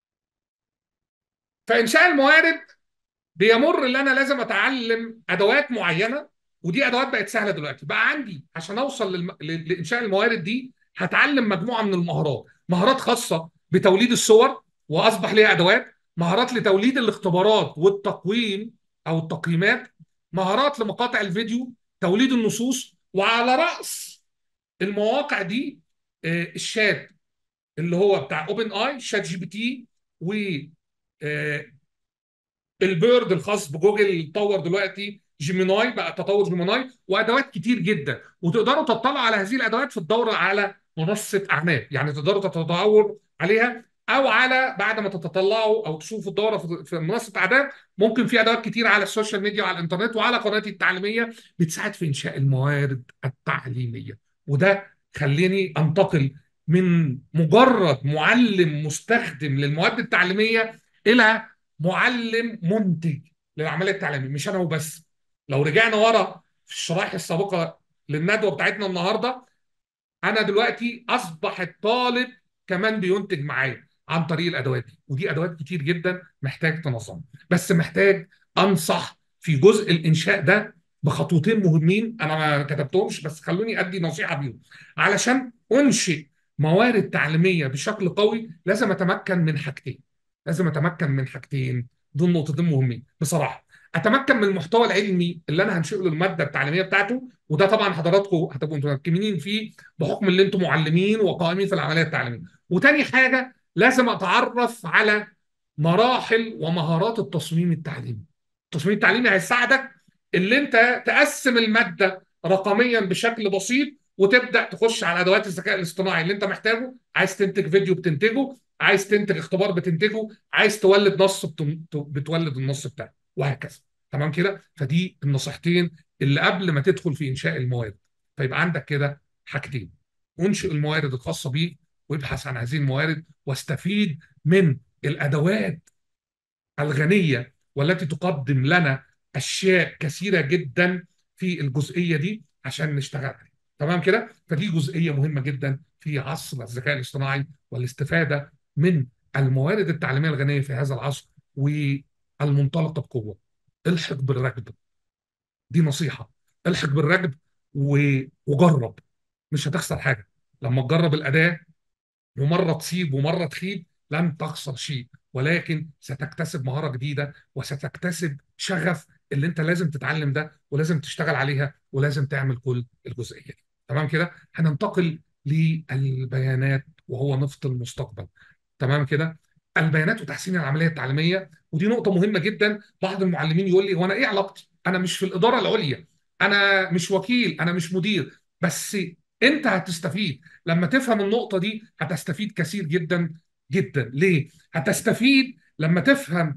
فانشاء الموارد بيمر ان انا لازم اتعلم ادوات معينه ودي ادوات بقت سهله دلوقتي بقى عندي عشان اوصل للم... لانشاء الموارد دي هتعلم مجموعه من المهارات مهارات خاصه بتوليد الصور واصبح ليها ادوات مهارات لتوليد الاختبارات والتقويم او التقييمات مهارات لمقاطع الفيديو توليد النصوص وعلى راس المواقع دي الشات اللي هو بتاع اوبن اي شات جي بي تي و البيرد الخاص بجوجل طور دلوقتي جيميناي بقى تطور جيميناي وادوات كتير جدا وتقدروا تطلعوا على هذه الادوات في الدوره على منصه اعمال يعني تقدروا تتداولوا عليها او على بعد ما تتطلعوا او تشوفوا الدوره في منصه اعداد ممكن في ادوات كتير على السوشيال ميديا وعلى الانترنت وعلى قناتي التعليميه بتساعد في انشاء الموارد التعليميه وده خليني انتقل من مجرد معلم مستخدم للمواد التعليميه الى معلم منتج للعمليه التعليميه مش انا وبس لو رجعنا ورا في الشرائح السابقه للندوه بتاعتنا النهارده انا دلوقتي اصبح الطالب كمان بينتج معايا عن طريق الادوات دي ودي ادوات كتير جدا محتاج تنظم بس محتاج انصح في جزء الانشاء ده بخطوتين مهمين انا ما كتبتهمش بس خلوني ادي نصيحه بيهم علشان انشئ موارد تعليميه بشكل قوي لازم اتمكن من حاجتين لازم اتمكن من حاجتين دول نقطتين مهمين بصراحه اتمكن من المحتوى العلمي اللي انا هنشئه للماده التعليميه بتاعته وده طبعا حضراتكم هتبقوا متمكنين فيه بحكم ان انتم معلمين وقائمين في العمليه التعليميه وتاني حاجه لازم اتعرف على مراحل ومهارات التصميم التعليمي التصميم التعليمي هيساعدك اللي انت تقسم الماده رقميا بشكل بسيط وتبدا تخش على ادوات الذكاء الاصطناعي اللي انت محتاجه عايز تنتج فيديو بتنتجه عايز تنتج اختبار بتنتجه عايز تولد نص بتم- بتولد النص بتاعه وهكذا تمام كده فدي النصيحتين اللي قبل ما تدخل في انشاء الموارد فيبقى عندك كده حاجتين انشئ الموارد الخاصه بيك وابحث عن هذه الموارد واستفيد من الادوات الغنيه والتي تقدم لنا اشياء كثيره جدا في الجزئيه دي عشان نشتغل عليها تمام كده فدي جزئيه مهمه جدا في عصر الذكاء الاصطناعي والاستفاده من الموارد التعليميه الغنيه في هذا العصر والمنطلقه بقوه الحق بالركب دي نصيحه الحق بالركب و- وجرب مش هتخسر حاجه لما تجرب الاداه ومره تصيب ومره تخيب لن تخسر شيء ولكن ستكتسب مهاره جديده وستكتسب شغف اللي انت لازم تتعلم ده ولازم تشتغل عليها ولازم تعمل كل الجزئيه دي تمام كده هننتقل للبيانات وهو نفط المستقبل تمام كده البيانات وتحسين العمليه التعليميه ودي نقطه مهمه جدا بعض المعلمين يقول لي هو انا ايه علاقتي انا مش في الاداره العليا انا مش وكيل انا مش مدير بس انت هتستفيد لما تفهم النقطه دي هتستفيد كثير جدا جدا ليه هتستفيد لما تفهم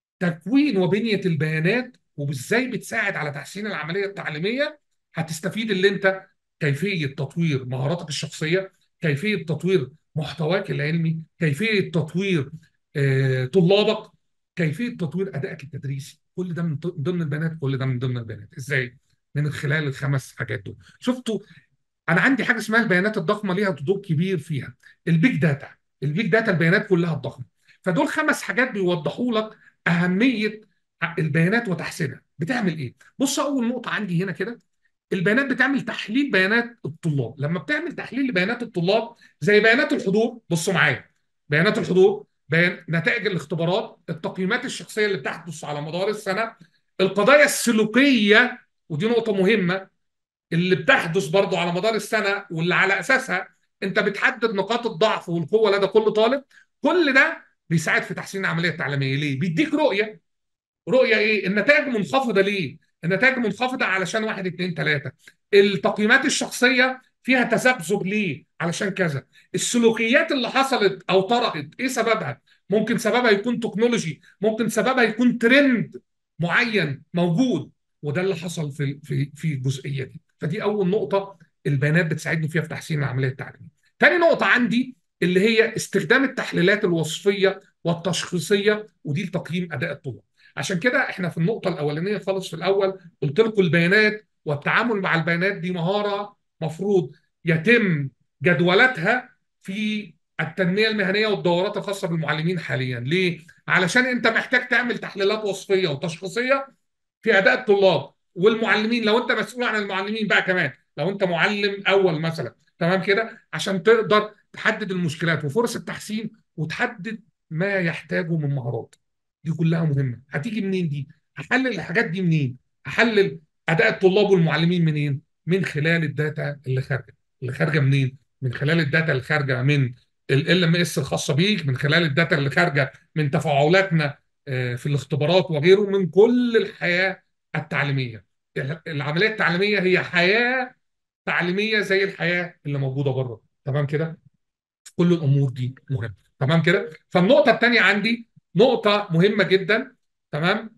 تكوين وبنيه البيانات وازاي بتساعد على تحسين العمليه التعليميه هتستفيد اللي انت كيفيه تطوير مهاراتك الشخصيه كيفيه تطوير محتواك العلمي كيفيه تطوير آه، طلابك كيفيه تطوير ادائك التدريسي كل ده من ضمن البيانات كل ده من ضمن البيانات ازاي من خلال الخمس حاجات دول شفتوا انا عندي حاجه اسمها البيانات الضخمه ليها دور كبير فيها البيج داتا البيج داتا البيانات كلها الضخمه فدول خمس حاجات بيوضحوا لك اهميه البيانات وتحسينها بتعمل ايه بص اول نقطه عندي هنا كده البيانات بتعمل تحليل بيانات الطلاب لما بتعمل تحليل لبيانات الطلاب زي بيانات الحضور بصوا معايا بيانات الحضور بيان نتائج الاختبارات التقييمات الشخصيه اللي بتحدث على مدار السنه القضايا السلوكيه ودي نقطه مهمه اللي بتحدث برضو على مدار السنه واللي على اساسها انت بتحدد نقاط الضعف والقوه لدى كل طالب كل ده بيساعد في تحسين العمليه التعليميه ليه بيديك رؤيه رؤيه ايه النتائج منخفضه ليه النتائج منخفضه علشان واحد اتنين تلاته التقييمات الشخصيه فيها تذبذب ليه علشان كذا السلوكيات اللي حصلت او طرأت ايه سببها ممكن سببها يكون تكنولوجي ممكن سببها يكون ترند معين موجود وده اللي حصل في في في الجزئيه دي فدي اول نقطه البيانات بتساعدني فيها في تحسين العمليه التعليميه تاني نقطه عندي اللي هي استخدام التحليلات الوصفيه والتشخيصيه ودي لتقييم اداء الطلاب عشان كده احنا في النقطه الاولانيه خالص في الاول قلت لكم البيانات والتعامل مع البيانات دي مهاره مفروض يتم جدولتها في التنميه المهنيه والدورات الخاصه بالمعلمين حاليا ليه علشان انت محتاج تعمل تحليلات وصفيه وتشخيصيه في اداء الطلاب والمعلمين لو انت مسؤول عن المعلمين بقى كمان لو انت معلم اول مثلا تمام كده عشان تقدر تحدد المشكلات وفرص التحسين وتحدد ما يحتاجه من مهارات دي كلها مهمه هتيجي منين دي هحلل الحاجات دي منين هحلل اداء الطلاب والمعلمين منين من خلال الداتا اللي خارجه اللي خارجه منين من خلال الداتا اللي خارجه من ال ام اس الخاصه بيك من خلال الداتا اللي خارجه من تفاعلاتنا آه، في الاختبارات وغيره من كل الحياه التعليميه العمليه التعليميه هي حياه تعليميه زي الحياه اللي موجوده بره تمام كده كل الامور دي مهمه تمام كده فالنقطه الثانيه عندي نقطه مهمه جدا تمام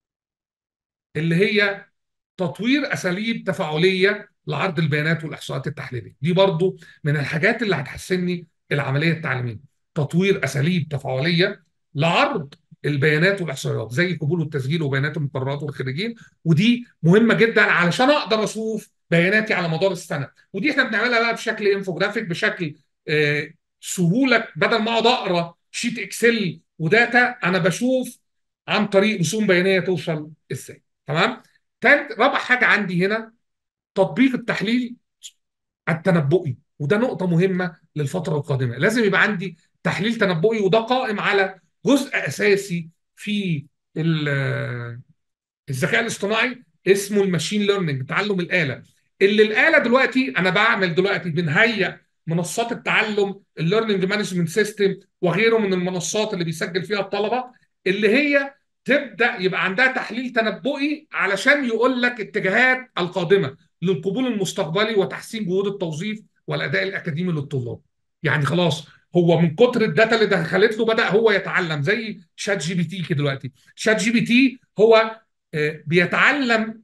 اللي هي تطوير اساليب تفاعليه لعرض البيانات والاحصاءات التحليليه دي برضو من الحاجات اللي هتحسنني العمليه التعليميه تطوير اساليب تفاعليه لعرض البيانات والاحصائيات زي قبول والتسجيل وبيانات المقررات والخريجين ودي مهمه جدا علشان اقدر اشوف بياناتي على مدار السنه ودي احنا بنعملها بقى بشكل انفوجرافيك بشكل آه، سهوله بدل ما اقعد اقرا شيت اكسل وداتا انا بشوف عن طريق رسوم بيانيه توصل ازاي تمام تالت رابع حاجه عندي هنا تطبيق التحليل التنبؤي وده نقطه مهمه للفتره القادمه لازم يبقى عندي تحليل تنبؤي وده قائم على جزء اساسي في ال- الذكاء الاصطناعي اسمه الماشين ليرنينج تعلم الاله اللي الاله دلوقتي انا بعمل دلوقتي بنهيئ منصات التعلم الليرنينج مانجمنت سيستم وغيره من المنصات اللي بيسجل فيها الطلبه اللي هي تبدا يبقى عندها تحليل تنبؤي علشان يقول لك اتجاهات القادمه للقبول المستقبلي وتحسين جهود التوظيف والاداء الاكاديمي للطلاب يعني خلاص هو من كتر الداتا اللي دخلت له بدا هو يتعلم زي شات جي بي تي كده دلوقتي شات جي بي تي هو آه، بيتعلم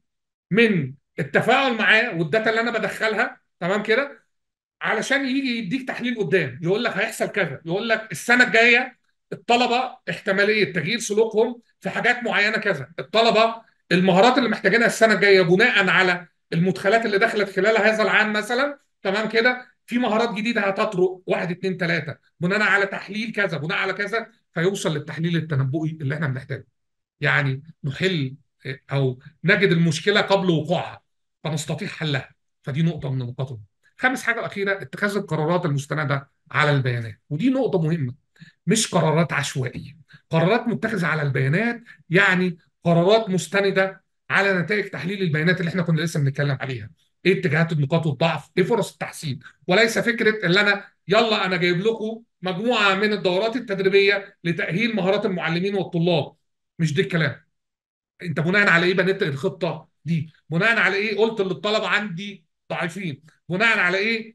من التفاعل معاه والداتا اللي انا بدخلها تمام كده علشان يجي يديك تحليل قدام يقول لك هيحصل كذا يقول لك السنه الجايه الطلبه احتماليه تغيير سلوكهم في حاجات معينه كذا الطلبه المهارات اللي محتاجينها السنه الجايه بناء على المدخلات اللي دخلت خلال هذا العام مثلا تمام كده في مهارات جديده هتطرق واحد اتنين تلاته بناء على تحليل كذا بناء على كذا فيوصل للتحليل التنبؤي اللي احنا بنحتاجه يعني نحل او نجد المشكله قبل وقوعها فنستطيع حلها فدي نقطه من النقاط المهمة. خامس حاجه اخيره اتخاذ القرارات المستنده على البيانات ودي نقطه مهمه مش قرارات عشوائيه قرارات متخذه على البيانات يعني قرارات مستنده على نتائج تحليل البيانات اللي احنا كنا لسه بنتكلم عليها ايه اتجاهات النقاط والضعف ايه فرص التحسين وليس فكره ان انا يلا انا جايب لكم مجموعه من الدورات التدريبيه لتاهيل مهارات المعلمين والطلاب مش دي الكلام انت بناء على ايه بنيت الخطه دي بناء على ايه قلت للطلبه عندي ضعيفين بناء على ايه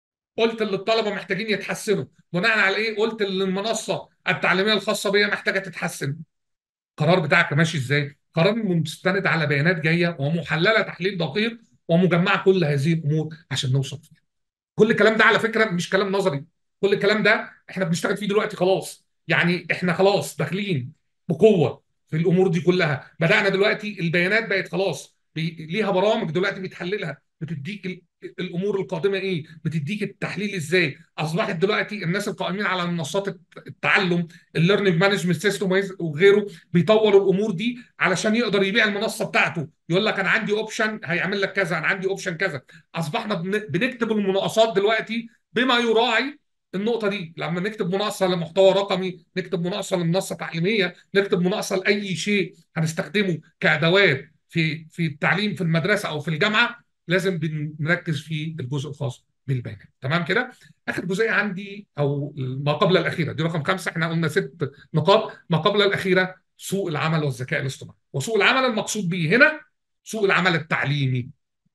قلت للطلبه محتاجين يتحسنوا بناء على ايه قلت للمنصه التعليميه الخاصه بيا محتاجه تتحسن القرار بتاعك ماشي ازاي قرار مستند على بيانات جايه ومحلله تحليل دقيق ومجمعه كل هذه الامور عشان نوصل فيها كل الكلام ده على فكره مش كلام نظري كل الكلام ده احنا بنشتغل فيه دلوقتي خلاص يعني احنا خلاص داخلين بقوه في الامور دي كلها بدانا دلوقتي البيانات بقت خلاص بي... ليها برامج دلوقتي بتحللها بتديك ال... الامور القادمه ايه بتديك التحليل ازاي اصبحت دلوقتي الناس القائمين على منصات التعلم الليرنينج مانجمنت سيستم وغيره بيطوروا الامور دي علشان يقدر يبيع المنصه بتاعته يقول لك انا عندي اوبشن هيعمل لك كذا انا عندي اوبشن كذا اصبحنا بن... بنكتب المناقصات دلوقتي بما يراعي النقطه دي لما نكتب مناقصه لمحتوى رقمي نكتب مناقصه لمنصه تعليميه نكتب مناقصه لاي شيء هنستخدمه كادوات في في التعليم في المدرسه او في الجامعه لازم بنركز في الجزء الخاص بالبيانات تمام كده اخر جزئيه عندي او ما قبل الاخيره دي رقم خمسه احنا قلنا ست نقاط ما قبل الاخيره سوق العمل والذكاء الاصطناعي وسوق العمل المقصود به هنا سوق العمل التعليمي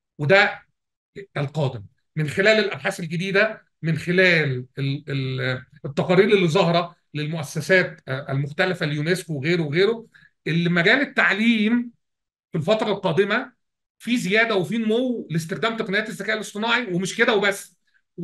وده القادم من خلال الابحاث الجديده من خلال التقارير اللي ظاهره للمؤسسات المختلفه اليونسكو وغيره وغيره اللي مجال التعليم في الفتره القادمه في زياده وفي نمو لاستخدام تقنيات الذكاء الاصطناعي ومش كده وبس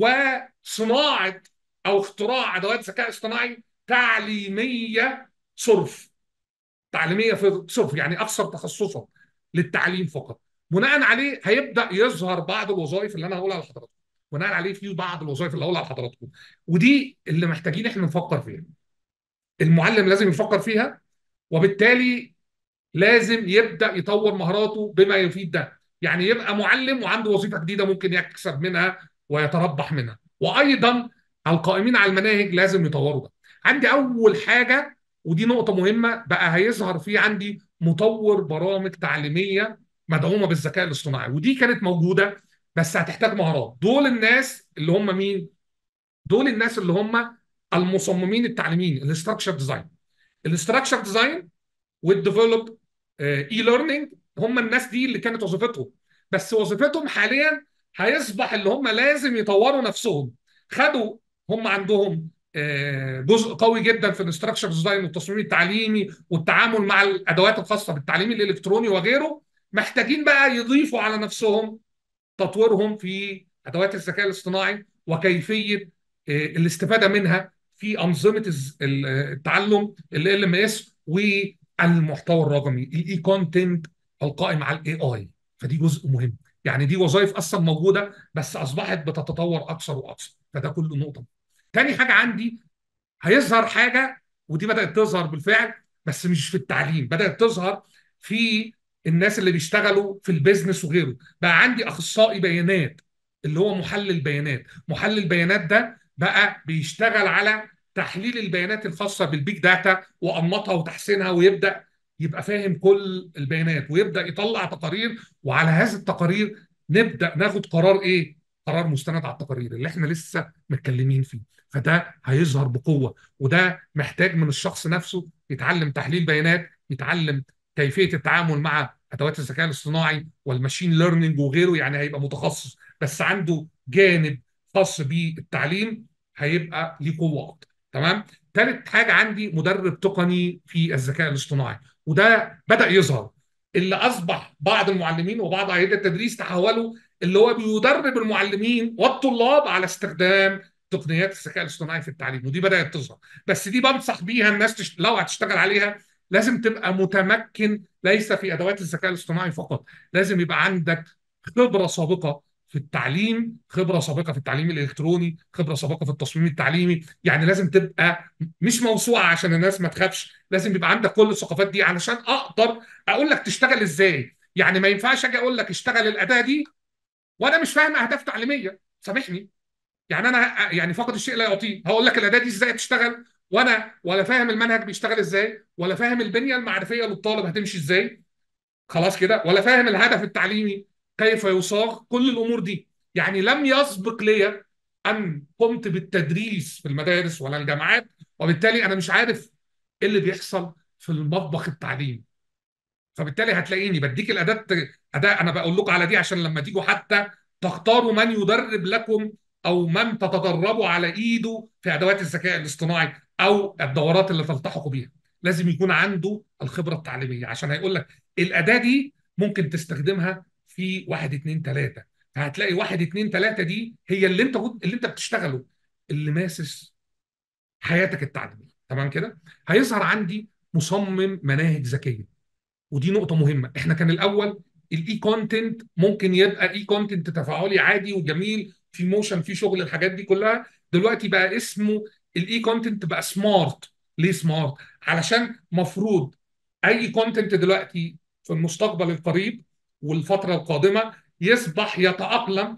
وصناعه او اختراع ادوات ذكاء اصطناعي تعليميه صرف تعليميه في صرف يعني اكثر تخصصا للتعليم فقط بناء عليه هيبدا يظهر بعض الوظائف اللي انا هقولها لحضراتكم بناء عليه في بعض الوظائف اللي هقولها لحضراتكم ودي اللي محتاجين احنا نفكر فيها المعلم لازم يفكر فيها وبالتالي لازم يبدا يطور مهاراته بما يفيد ده يعني يبقى معلم وعنده وظيفه جديده ممكن يكسب منها ويتربح منها وايضا القائمين على المناهج لازم يطوروا ده عندي اول حاجه ودي نقطه مهمه بقى هيظهر في عندي مطور برامج تعليميه مدعومه بالذكاء الاصطناعي ودي كانت موجوده بس هتحتاج مهارات دول الناس اللي هم مين دول الناس اللي هم المصممين التعليميين الاستراكشر ديزاين الاستراكشر ديزاين والديفلوب اي ليرنينج هم الناس دي اللي كانت وظيفتهم بس وظيفتهم حاليا هيصبح اللي هم لازم يطوروا نفسهم خدوا هم عندهم جزء قوي جدا في الاستراكشر ديزاين والتصميم التعليمي والتعامل مع الادوات الخاصه بالتعليم الالكتروني وغيره محتاجين بقى يضيفوا على نفسهم تطويرهم في ادوات الذكاء الاصطناعي وكيفيه الاستفاده منها في انظمه التعلم ال ام اس والمحتوى الرقمي الاي كونتنت القائم على الاي اي فدي جزء مهم يعني دي وظائف اصلا موجوده بس اصبحت بتتطور اكثر واكثر فده كله نقطه تاني حاجه عندي هيظهر حاجه ودي بدات تظهر بالفعل بس مش في التعليم بدات تظهر في الناس اللي بيشتغلوا في البيزنس وغيره بقى عندي اخصائي بيانات اللي هو محلل بيانات محلل بيانات ده بقى بيشتغل على تحليل البيانات الخاصه بالبيج داتا وانماطها وتحسينها ويبدا يبقى فاهم كل البيانات ويبدا يطلع تقارير وعلى هذه التقارير نبدا ناخد قرار ايه قرار مستند على التقارير اللي احنا لسه متكلمين فيه فده هيظهر بقوه وده محتاج من الشخص نفسه يتعلم تحليل بيانات يتعلم كيفيه التعامل مع ادوات الذكاء الاصطناعي والماشين ليرنينج وغيره يعني هيبقى متخصص بس عنده جانب خاص بالتعليم هيبقى ليه قوه اكتر تمام ثالث حاجه عندي مدرب تقني في الذكاء الاصطناعي وده بدا يظهر اللي اصبح بعض المعلمين وبعض هيئات التدريس تحولوا اللي هو بيدرب المعلمين والطلاب على استخدام تقنيات الذكاء الاصطناعي في التعليم ودي بدات تظهر بس دي بنصح بيها الناس تش... لو هتشتغل عليها لازم تبقى متمكن ليس في ادوات الذكاء الاصطناعي فقط لازم يبقى عندك خبره سابقه في التعليم خبره سابقه في التعليم الالكتروني خبره سابقه في التصميم التعليمي يعني لازم تبقى مش موسوعه عشان الناس ما تخافش لازم يبقى عندك كل الثقافات دي علشان اقدر اقول لك تشتغل ازاي يعني ما ينفعش اجي اقول لك اشتغل الاداه دي وانا مش فاهم اهداف تعليميه سامحني يعني انا يعني فقد الشيء لا يعطيه هقول لك الاداه دي ازاي تشتغل وانا ولا فاهم المنهج بيشتغل ازاي ولا فاهم البنيه المعرفيه للطالب هتمشي ازاي خلاص كده ولا فاهم الهدف التعليمي كيف يصاغ كل الامور دي يعني لم يسبق لي ان قمت بالتدريس في المدارس ولا الجامعات وبالتالي انا مش عارف ايه اللي بيحصل في المطبخ التعليمي فبالتالي هتلاقيني بديك الاداه اداه انا بقول لكم على دي عشان لما تيجوا حتى تختاروا من يدرب لكم او من تتدربوا على ايده في ادوات الذكاء الاصطناعي او الدورات اللي تلتحقوا بيها لازم يكون عنده الخبره التعليميه عشان هيقول لك الاداه دي ممكن تستخدمها في واحد اتنين تلاته فهتلاقي واحد اتنين تلاته دي هي اللي انت اللي انت بتشتغله اللي ماسس حياتك التعليميه تمام كده هيظهر عندي مصمم مناهج ذكيه ودي نقطه مهمه احنا كان الاول الاي كونتنت ممكن يبقى اي كونتنت تفاعلي عادي وجميل في موشن في شغل الحاجات دي كلها دلوقتي بقى اسمه الاي كونتنت بقى سمارت ليه سمارت علشان مفروض اي كونتنت دلوقتي في المستقبل القريب والفتره القادمه يصبح يتاقلم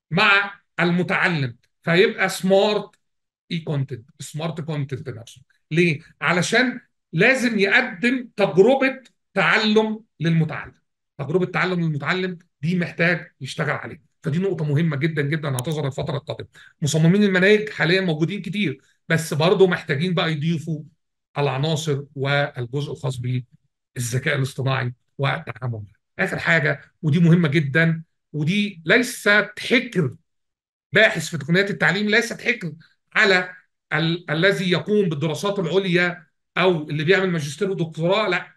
مع المتعلم فيبقى سمارت اي كونتنت سمارت كونتنت نفسه ليه علشان لازم يقدم تجربه تعلم للمتعلم تجربه تعلم للمتعلم دي محتاج يشتغل عليها فدي نقطه مهمه جدا جدا هتظهر الفتره القادمه مصممين المناهج حاليا موجودين كتير بس برضه محتاجين بقى يضيفوا العناصر والجزء الخاص بالذكاء الاصطناعي والتعامل اخر حاجه ودي مهمه جدا ودي ليست حكر باحث في تقنيات التعليم ليست حكر على ال الذي يقوم بالدراسات العليا او اللي بيعمل ماجستير ودكتوراه لا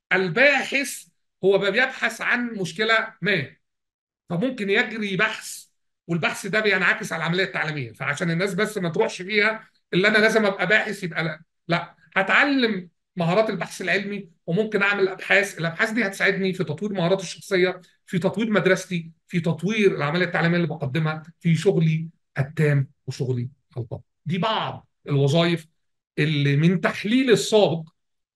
الباحث هو بيبحث عن مشكله ما فممكن يجري بحث والبحث ده بينعكس على العمليه التعليميه فعشان الناس بس ما تروحش فيها اللي انا لازم ابقى باحث يبقى لا لا هتعلم مهارات البحث العلمي وممكن اعمل ابحاث الابحاث دي هتساعدني في تطوير مهاراتي الشخصيه في تطوير مدرستي في تطوير العمليه التعليميه اللي بقدمها في شغلي التام وشغلي الخاص دي بعض الوظائف اللي من تحليل السابق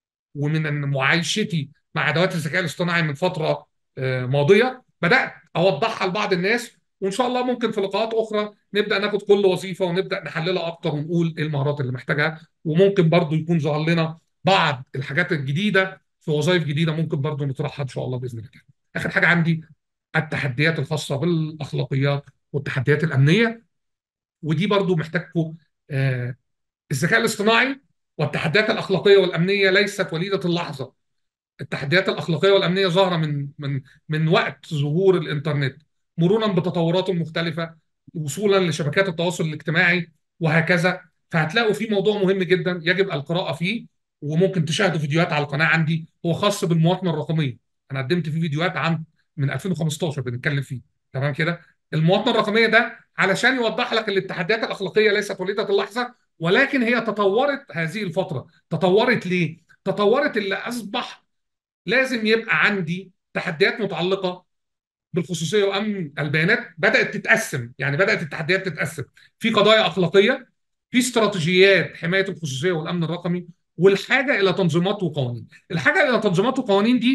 ومن معايشتي مع ادوات الذكاء الاصطناعي من فتره ماضيه بدات اوضحها لبعض الناس وان شاء الله ممكن في لقاءات اخرى نبدا ناخد كل وظيفه ونبدا نحللها اكتر ونقول ايه المهارات اللي محتاجها وممكن برضو يكون ظهر لنا بعض الحاجات الجديده في وظائف جديده ممكن برضو نطرحها ان شاء الله باذن الله اخر حاجه عندي التحديات الخاصه بالاخلاقيات والتحديات الامنيه ودي برضو محتاجكم آه الذكاء الاصطناعي والتحديات الاخلاقيه والامنيه ليست وليده اللحظه التحديات الاخلاقيه والامنيه ظاهره من من من وقت ظهور الانترنت مرورا بتطوراته المختلفه وصولا لشبكات التواصل الاجتماعي وهكذا فهتلاقوا في موضوع مهم جدا يجب القراءه فيه وممكن تشاهدوا فيديوهات على القناه عندي هو خاص بالمواطنه الرقميه انا قدمت فيه فيديوهات عن من 2015 بنتكلم فيه تمام كده المواطنه الرقميه ده علشان يوضح لك ان التحديات الاخلاقيه ليست وليده اللحظه ولكن هي تطورت هذه الفتره تطورت ليه تطورت اللي اصبح لازم يبقى عندي تحديات متعلقه بالخصوصيه وامن البيانات بدات تتقسم يعني بدات التحديات تتقسم في قضايا اخلاقيه في استراتيجيات حمايه الخصوصيه والامن الرقمي والحاجه الى تنظيمات وقوانين الحاجه الى تنظيمات وقوانين دي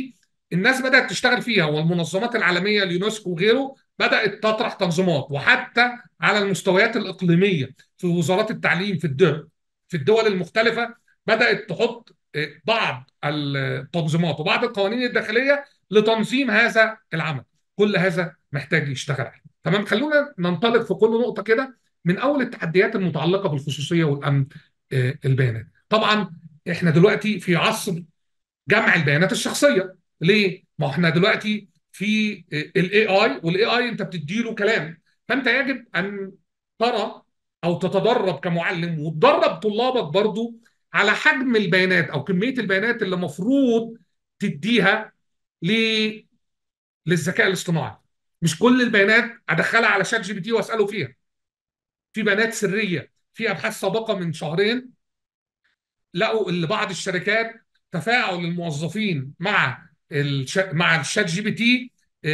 الناس بدات تشتغل فيها والمنظمات العالميه اليونسكو وغيره بدات تطرح تنظيمات وحتى على المستويات الاقليميه في وزارات التعليم في الدول في الدول المختلفه بدات تحط بعض التنظيمات وبعض القوانين الداخليه لتنظيم هذا العمل كل هذا محتاج يشتغل عليه تمام خلونا ننطلق في كل نقطه كده من اول التحديات المتعلقه بالخصوصيه والامن البيانات طبعا احنا دلوقتي في عصر جمع البيانات الشخصيه ليه ما احنا دلوقتي في الاي اي والاي اي انت بتديله كلام فانت يجب ان ترى او تتدرب كمعلم وتدرب طلابك برضو على حجم البيانات او كميه البيانات اللي المفروض تديها ل... للذكاء الاصطناعي مش كل البيانات ادخلها على شات جي بي تي واساله فيها في بيانات سريه في ابحاث سابقه من شهرين لقوا ان بعض الشركات تفاعل الموظفين مع الش... مع الشات جي بي تي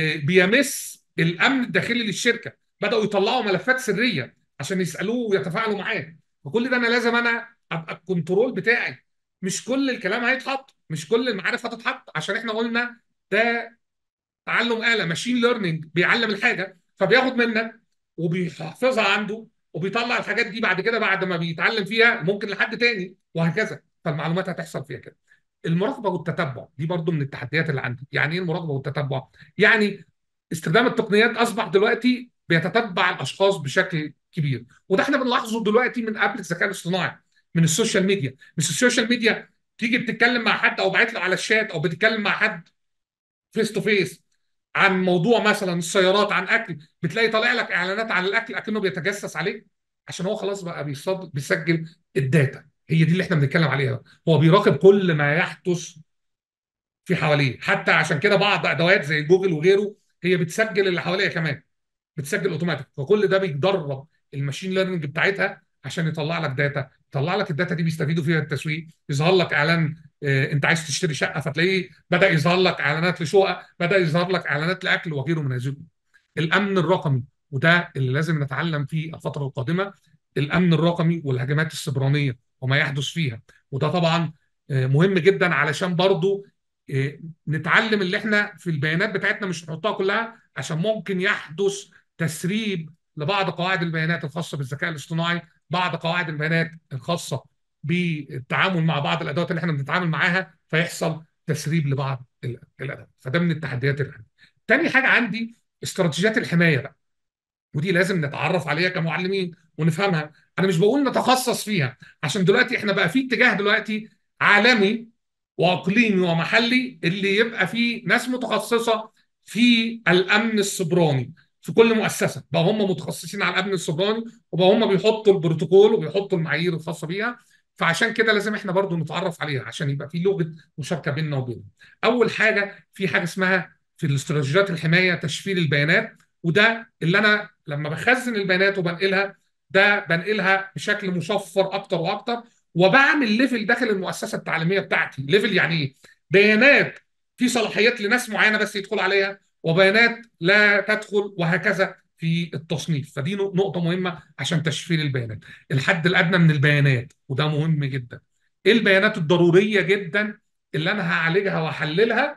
بيمس الامن الداخلي للشركه بداوا يطلعوا ملفات سريه عشان يسالوه ويتفاعلوا معاه وكل ده انا لازم انا ابقى الكنترول بتاعي مش كل الكلام هيتحط مش كل المعارف هتتحط عشان احنا قلنا ده تعلم آلة ماشين ليرنينج بيعلم الحاجة فبياخد منك وبيحفظها عنده وبيطلع الحاجات دي بعد كده بعد ما بيتعلم فيها ممكن لحد تاني وهكذا فالمعلومات هتحصل فيها كده المراقبة والتتبع دي برضو من التحديات اللي عندي يعني ايه المراقبة والتتبع يعني استخدام التقنيات اصبح دلوقتي بيتتبع الاشخاص بشكل كبير وده احنا بنلاحظه دلوقتي من قبل الذكاء الاصطناعي من السوشيال ميديا مش السوشيال ميديا تيجي بتتكلم مع حد او باعت له على الشات او بتتكلم مع حد فيس تو فيس عن موضوع مثلا السيارات عن اكل بتلاقي طالع لك اعلانات عن الاكل اكنه بيتجسس عليك عشان هو خلاص بقى بيصد بيسجل الداتا هي دي اللي احنا بنتكلم عليها هو بيراقب كل ما يحدث في حواليه حتى عشان كده بعض ادوات زي جوجل وغيره هي بتسجل اللي حواليها كمان بتسجل اوتوماتيك فكل ده بيدرب الماشين ليرنينج بتاعتها عشان يطلع لك داتا يطلع لك الداتا دي بيستفيدوا فيها التسويق يظهر لك اعلان اه انت عايز تشتري شقه فتلاقيه بدا يظهر لك اعلانات لشقق بدا يظهر لك اعلانات لاكل وغيره من هذه الامن الرقمي وده اللي لازم نتعلم فيه الفتره القادمه الامن الرقمي والهجمات السبرانيه وما يحدث فيها وده طبعا اه مهم جدا علشان برضو اه نتعلم اللي احنا في البيانات بتاعتنا مش نحطها كلها عشان ممكن يحدث تسريب لبعض قواعد البيانات الخاصه بالذكاء الاصطناعي بعض قواعد البيانات الخاصه بالتعامل مع بعض الادوات اللي احنا بنتعامل معاها فيحصل تسريب لبعض الادوات فده من التحديات اللي عندي. تاني حاجه عندي استراتيجيات الحمايه بقى ودي لازم نتعرف عليها كمعلمين ونفهمها انا مش بقول نتخصص فيها عشان دلوقتي احنا بقى في اتجاه دلوقتي عالمي واقليمي ومحلي اللي يبقى فيه ناس متخصصه في الامن السبراني في كل مؤسسه بقى هم متخصصين على الامن السبراني وبقى هم بيحطوا البروتوكول وبيحطوا المعايير الخاصه بيها فعشان كده لازم احنا برضو نتعرف عليها عشان يبقى في لغه مشاركه بيننا وبينهم. اول حاجه في حاجه اسمها في الاستراتيجيات الحمايه تشفير البيانات وده اللي انا لما بخزن البيانات وبنقلها ده بنقلها بشكل مشفر اكتر واكتر وبعمل ليفل داخل المؤسسه التعليميه بتاعتي، ليفل يعني ايه؟ بيانات في صلاحيات لناس معينه بس يدخل عليها وبيانات لا تدخل وهكذا في التصنيف فدي نقطة مهمة عشان تشفير البيانات الحد الأدنى من البيانات وده مهم جدا إيه البيانات الضرورية جدا اللي أنا هعالجها وأحللها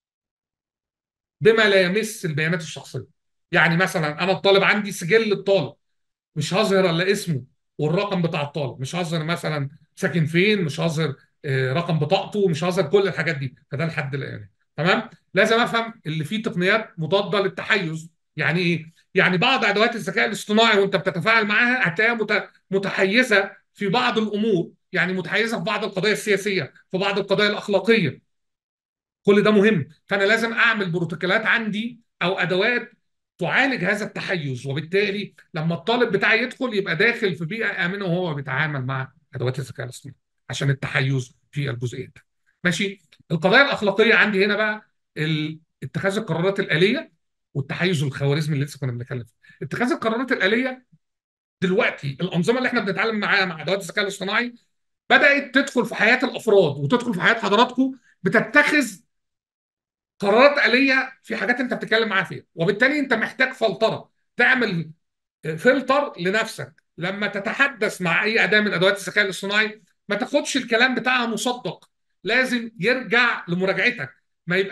بما لا يمس البيانات الشخصية يعني مثلا أنا الطالب عندي سجل الطالب مش هظهر إلا اسمه والرقم بتاع الطالب مش هظهر مثلا ساكن فين مش هظهر رقم بطاقته مش هظهر كل الحاجات دي فده الحد الأدنى تمام لازم افهم اللي فيه تقنيات مضاده للتحيز يعني ايه يعني بعض ادوات الذكاء الاصطناعي وانت بتتفاعل معاها هتلاقيها متحيزه في بعض الامور يعني متحيزه في بعض القضايا السياسيه في بعض القضايا الاخلاقيه كل ده مهم فانا لازم اعمل بروتوكولات عندي او ادوات تعالج هذا التحيز وبالتالي لما الطالب بتاعي يدخل يبقى داخل في بيئه امنه وهو بيتعامل مع ادوات الذكاء الاصطناعي عشان التحيز في الجزئيه ماشي القضايا الاخلاقيه عندي هنا بقى اتخاذ القرارات الاليه والتحيز الخوارزمي اللي لسه كنا بنتكلم فيه اتخاذ القرارات الاليه دلوقتي الانظمه اللي احنا بنتعامل معاها مع ادوات الذكاء الاصطناعي بدات تدخل في حياه الافراد وتدخل في حياه حضراتكم بتتخذ قرارات آلية في حاجات انت بتتكلم معاها فيها وبالتالي انت محتاج فلترة تعمل فلتر لنفسك لما تتحدث مع اي اداة من ادوات الذكاء الاصطناعي ما تاخدش الكلام بتاعها مصدق لازم يرجع لمراجعتك ما يبقاش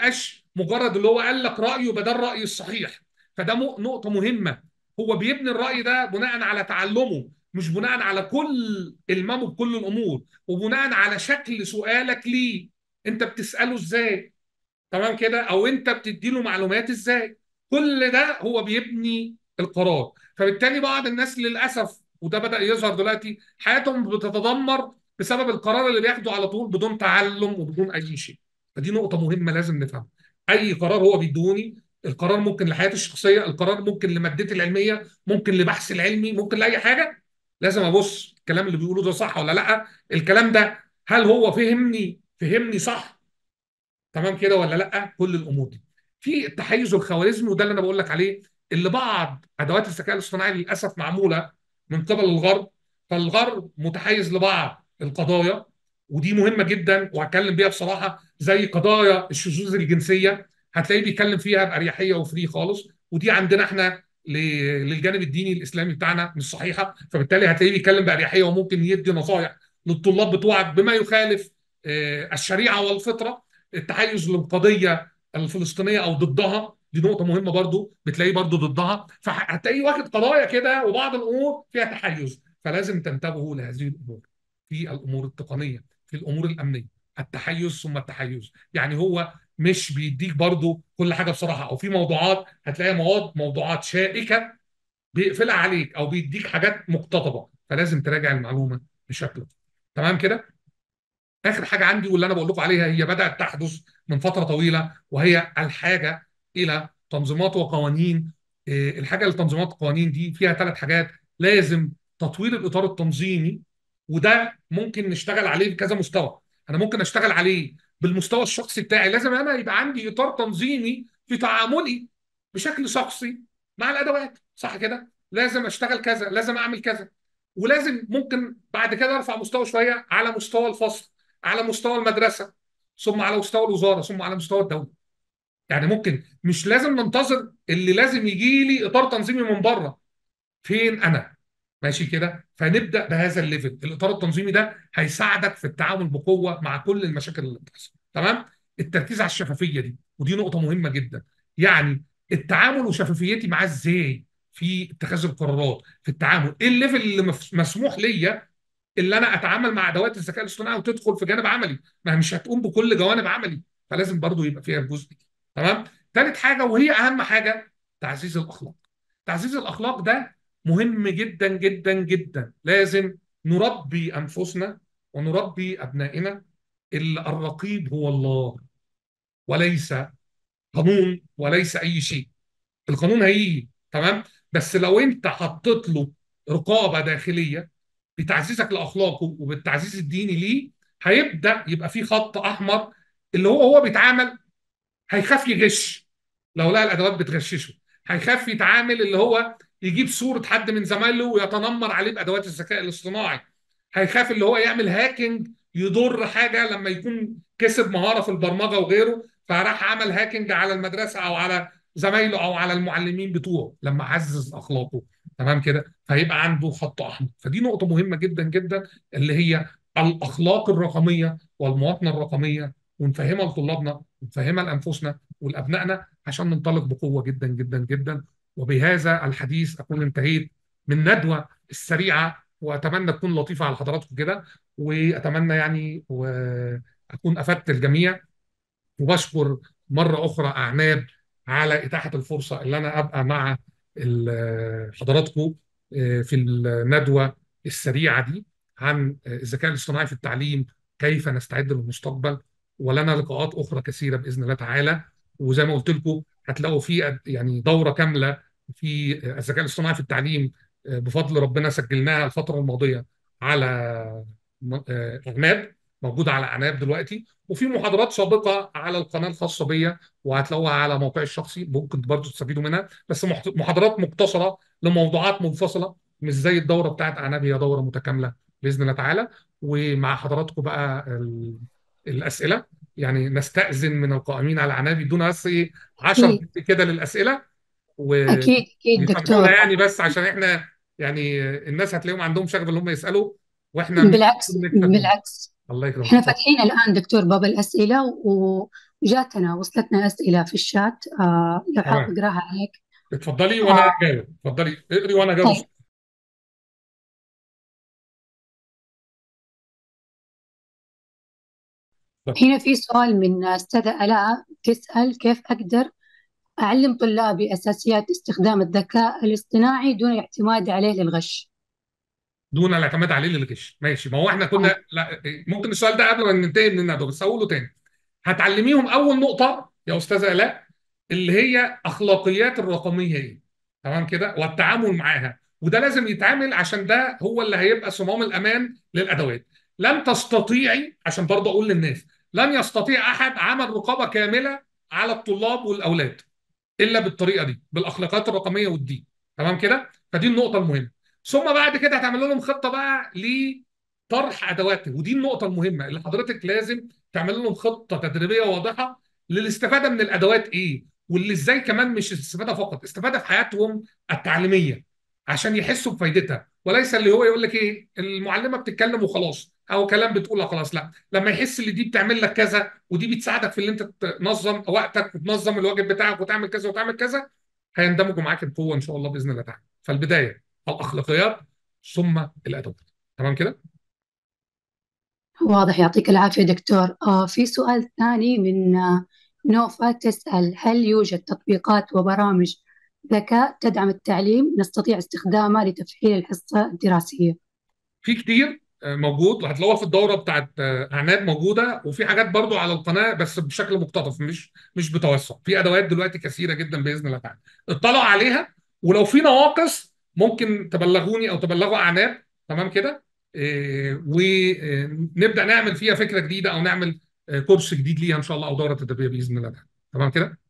مجرد اللي هو قال لك رايه يبقى ده الراي الصحيح فده م- نقطه مهمه هو بيبني الراي ده بناء على تعلمه مش بناء على كل المامه بكل الامور وبناء على شكل سؤالك ليه انت بتساله ازاي تمام كده او انت بتدي له معلومات ازاي كل ده هو بيبني القرار فبالتالي بعض الناس للاسف وده بدأ يظهر دلوقتي حياتهم بتتدمر بسبب القرار اللي بياخده على طول بدون تعلم وبدون اي شيء فدي نقطة مهمة لازم نفهمها اي قرار هو بيدوني القرار ممكن لحياتي الشخصية القرار ممكن لمادتي العلمية ممكن لبحثي العلمي ممكن لأي حاجة لازم ابص الكلام اللي بيقوله ده صح ولا لا الكلام ده هل هو فهمني فهمني صح تمام كده ولا لا كل الامور دي في التحيز الخوارزمي وده اللي انا بقول لك عليه اللي بعض ادوات الذكاء الاصطناعي للاسف معموله من قبل الغرب فالغرب متحيز لبعض القضايا ودي مهمه جدا وهتكلم بيها بصراحه زي قضايا الشذوذ الجنسيه هتلاقيه بيتكلم فيها باريحيه وفري خالص ودي عندنا احنا ل- للجانب الديني الاسلامي بتاعنا مش صحيحه فبالتالي هتلاقيه بيتكلم باريحيه وممكن يدي نصائح للطلاب بتوعك بما يخالف آه، الشريعه والفطره التحيز للقضيه الفلسطينيه او ضدها دي نقطه مهمه برضو بتلاقيه برضو ضدها فهتلاقيه واخد قضايا كده وبعض الامور فيها تحيز فلازم تنتبهوا لهذه الامور في الامور التقنيه في الامور الامنيه التحيز ثم التحيز يعني هو مش بيديك برضو كل حاجه بصراحه او في موضوعات هتلاقي مواد موضوعات شائكه بيقفلها عليك او بيديك حاجات مقتضبه فلازم تراجع المعلومه بشكل تمام كده اخر حاجه عندي واللي انا بقول لكم عليها هي بدات تحدث من فتره طويله وهي الحاجه الى تنظيمات وقوانين إيه، الحاجه لتنظيمات القوانين دي فيها ثلاث حاجات لازم تطوير الاطار التنظيمي وده ممكن نشتغل عليه بكذا مستوى انا ممكن اشتغل عليه بالمستوى الشخصي بتاعي لازم انا يبقى عندي اطار تنظيمي في تعاملي بشكل شخصي مع الادوات صح كده لازم اشتغل كذا لازم اعمل كذا ولازم ممكن بعد كده ارفع مستوى شويه على مستوى الفصل على مستوى المدرسه ثم على مستوى الوزاره ثم على مستوى الدوله يعني ممكن مش لازم ننتظر اللي لازم يجي لي اطار تنظيمي من بره فين انا ماشي كده فنبدا بهذا الليفل الاطار التنظيمي ده هيساعدك في التعامل بقوه مع كل المشاكل اللي بتحصل تمام التركيز على الشفافيه دي ودي نقطه مهمه جدا يعني التعامل وشفافيتي معاه ازاي في اتخاذ القرارات في التعامل ايه الليفل اللي مف- مسموح ليا اللي انا اتعامل مع ادوات الذكاء الاصطناعي وتدخل في جانب عملي ما هي مش هتقوم بكل جوانب عملي فلازم برضو يبقى فيها الجزء ده تمام ثالث حاجه وهي اهم حاجه تعزيز الاخلاق تعزيز الاخلاق ده مهم جدا جدا جدا لازم نربي انفسنا ونربي ابنائنا اللي الرقيب هو الله وليس قانون وليس اي شيء القانون هيجي تمام بس لو انت حطيت له رقابه داخليه بتعزيزك لاخلاقه وبالتعزيز الديني ليه هيبدا يبقى في خط احمر اللي هو هو بيتعامل هيخاف يغش لو لقى الادوات بتغششه هيخاف يتعامل اللي هو يجيب صوره حد من زمايله ويتنمر عليه بادوات الذكاء الاصطناعي هيخاف اللي هو يعمل هاكينج يضر حاجه لما يكون كسب مهاره في البرمجه وغيره فراح عمل هاكينج على المدرسه او على زمايله او على المعلمين بتوعه لما عزز اخلاقه تمام كده فهيبقى عنده خط احمر فدي نقطه مهمه جدا جدا اللي هي الاخلاق الرقميه والمواطنه الرقميه ونفهمها لطلابنا ونفهمها لانفسنا ولابنائنا عشان ننطلق بقوه جدا جدا جدا وبهذا الحديث اكون انتهيت من ندوه السريعه واتمنى تكون لطيفه على حضراتكم كده واتمنى يعني واكون افدت الجميع وبشكر مرة أخرى أعناب على إتاحة الفرصة اللي أنا أبقى مع ال- حضراتكم آه، في الندوة السريعة دي عن آه، الذكاء الاصطناعي في التعليم كيف نستعد للمستقبل ولنا لقاءات أخرى كثيرة بإذن الله تعالى وزي ما قلت لكم هتلاقوا في يعني دورة كاملة في آه، الذكاء الاصطناعي في التعليم آه، بفضل ربنا سجلناها الفترة الماضية على م- آه، أعناب موجودة على أعناب دلوقتي وفي محاضرات سابقه على القناه الخاصه بيا وهتلاقوها على موقعي الشخصي ممكن برضو تستفيدوا منها بس محت- محاضرات مقتصره لموضوعات منفصله مش زي الدوره بتاعت عناب هي دوره متكامله باذن الله تعالى ومع حضراتكم بقى ال- الاسئله يعني نستاذن من القائمين على عناب يدونا بس ايه 10 أكيد دقائق كده للاسئله أكيد أكيد ويسامحونا دكتور يعني بس عشان احنا يعني الناس هتلاقيهم عندهم شغف ان هم يسالوا واحنا مش بالعكس بنكتب منهم بالعكس الله يكرمك احنا فاتحين الآن دكتور باب الأسئلة و... جاتنا وصلتنا أسئلة في الشات آه لو حاب تمام أقراها عليك اتفضلي وانا آه اجاوب اتفضلي اقري وانا اجاوب طيب هنا في سؤال من أستاذة آلاء تسأل كيف أقدر أعلم طلابي أساسيات استخدام الذكاء الاصطناعي دون الاعتماد عليه للغش دون الاعتماد عليه للغش ماشي ما هو احنا آه كنا لا ممكن السؤال ده قبل ما ننتهي من الندوه بس اقوله تاني هتعلميهم اول نقطه يا استاذه الاء اللي هي اخلاقيات الرقميه ايه تمام كده والتعامل معاها وده لازم يتعامل عشان ده هو اللي هيبقى صمام الامان للادوات لن تستطيعي عشان برضه اقول للناس لن يستطيع احد عمل رقابه كامله على الطلاب والاولاد الا بالطريقه دي بالاخلاقيات الرقميه والدين تمام كده فدي النقطه المهمه ثم بعد كده هتعمل لهم خطه بقى لطرح ادواته ودي النقطه المهمه اللي حضرتك لازم تعمل لهم خطه تدريبيه واضحه للاستفاده من الادوات ايه واللي ازاي كمان مش الاستفاده فقط استفاده في حياتهم التعليميه عشان يحسوا بفايدتها وليس اللي هو يقول لك ايه المعلمه بتتكلم وخلاص او كلام بتقوله خلاص لا لما يحس ان دي بتعمل لك كذا ودي بتساعدك في اللي انت تنظم وقتك وتنظم الواجب بتاعك وتعمل كذا وتعمل كذا هيندمجوا معاك بقوه ان شاء الله باذن الله تعالى فالبدايه الاخلاقيات ثم الادوات تمام كده واضح يعطيك العافية دكتور آه في سؤال ثاني من آه نوفا تسأل هل يوجد تطبيقات وبرامج ذكاء تدعم التعليم نستطيع استخدامها لتفعيل الحصة الدراسية في كتير آه، موجود وهتلاقوها في الدوره بتاعت آه، عناد موجوده وفي حاجات برضو على القناه بس بشكل مقتطف مش مش بتوسع في ادوات دلوقتي كثيره جدا باذن الله تعالى اطلعوا عليها ولو في نواقص ممكن تبلغوني او تبلغوا عناد تمام كده إيه، ونبدا نعمل فيها فكره جديده او نعمل آه، كورس جديد ليها ان شاء الله او دوره تدريبيه باذن الله تعالى تمام كده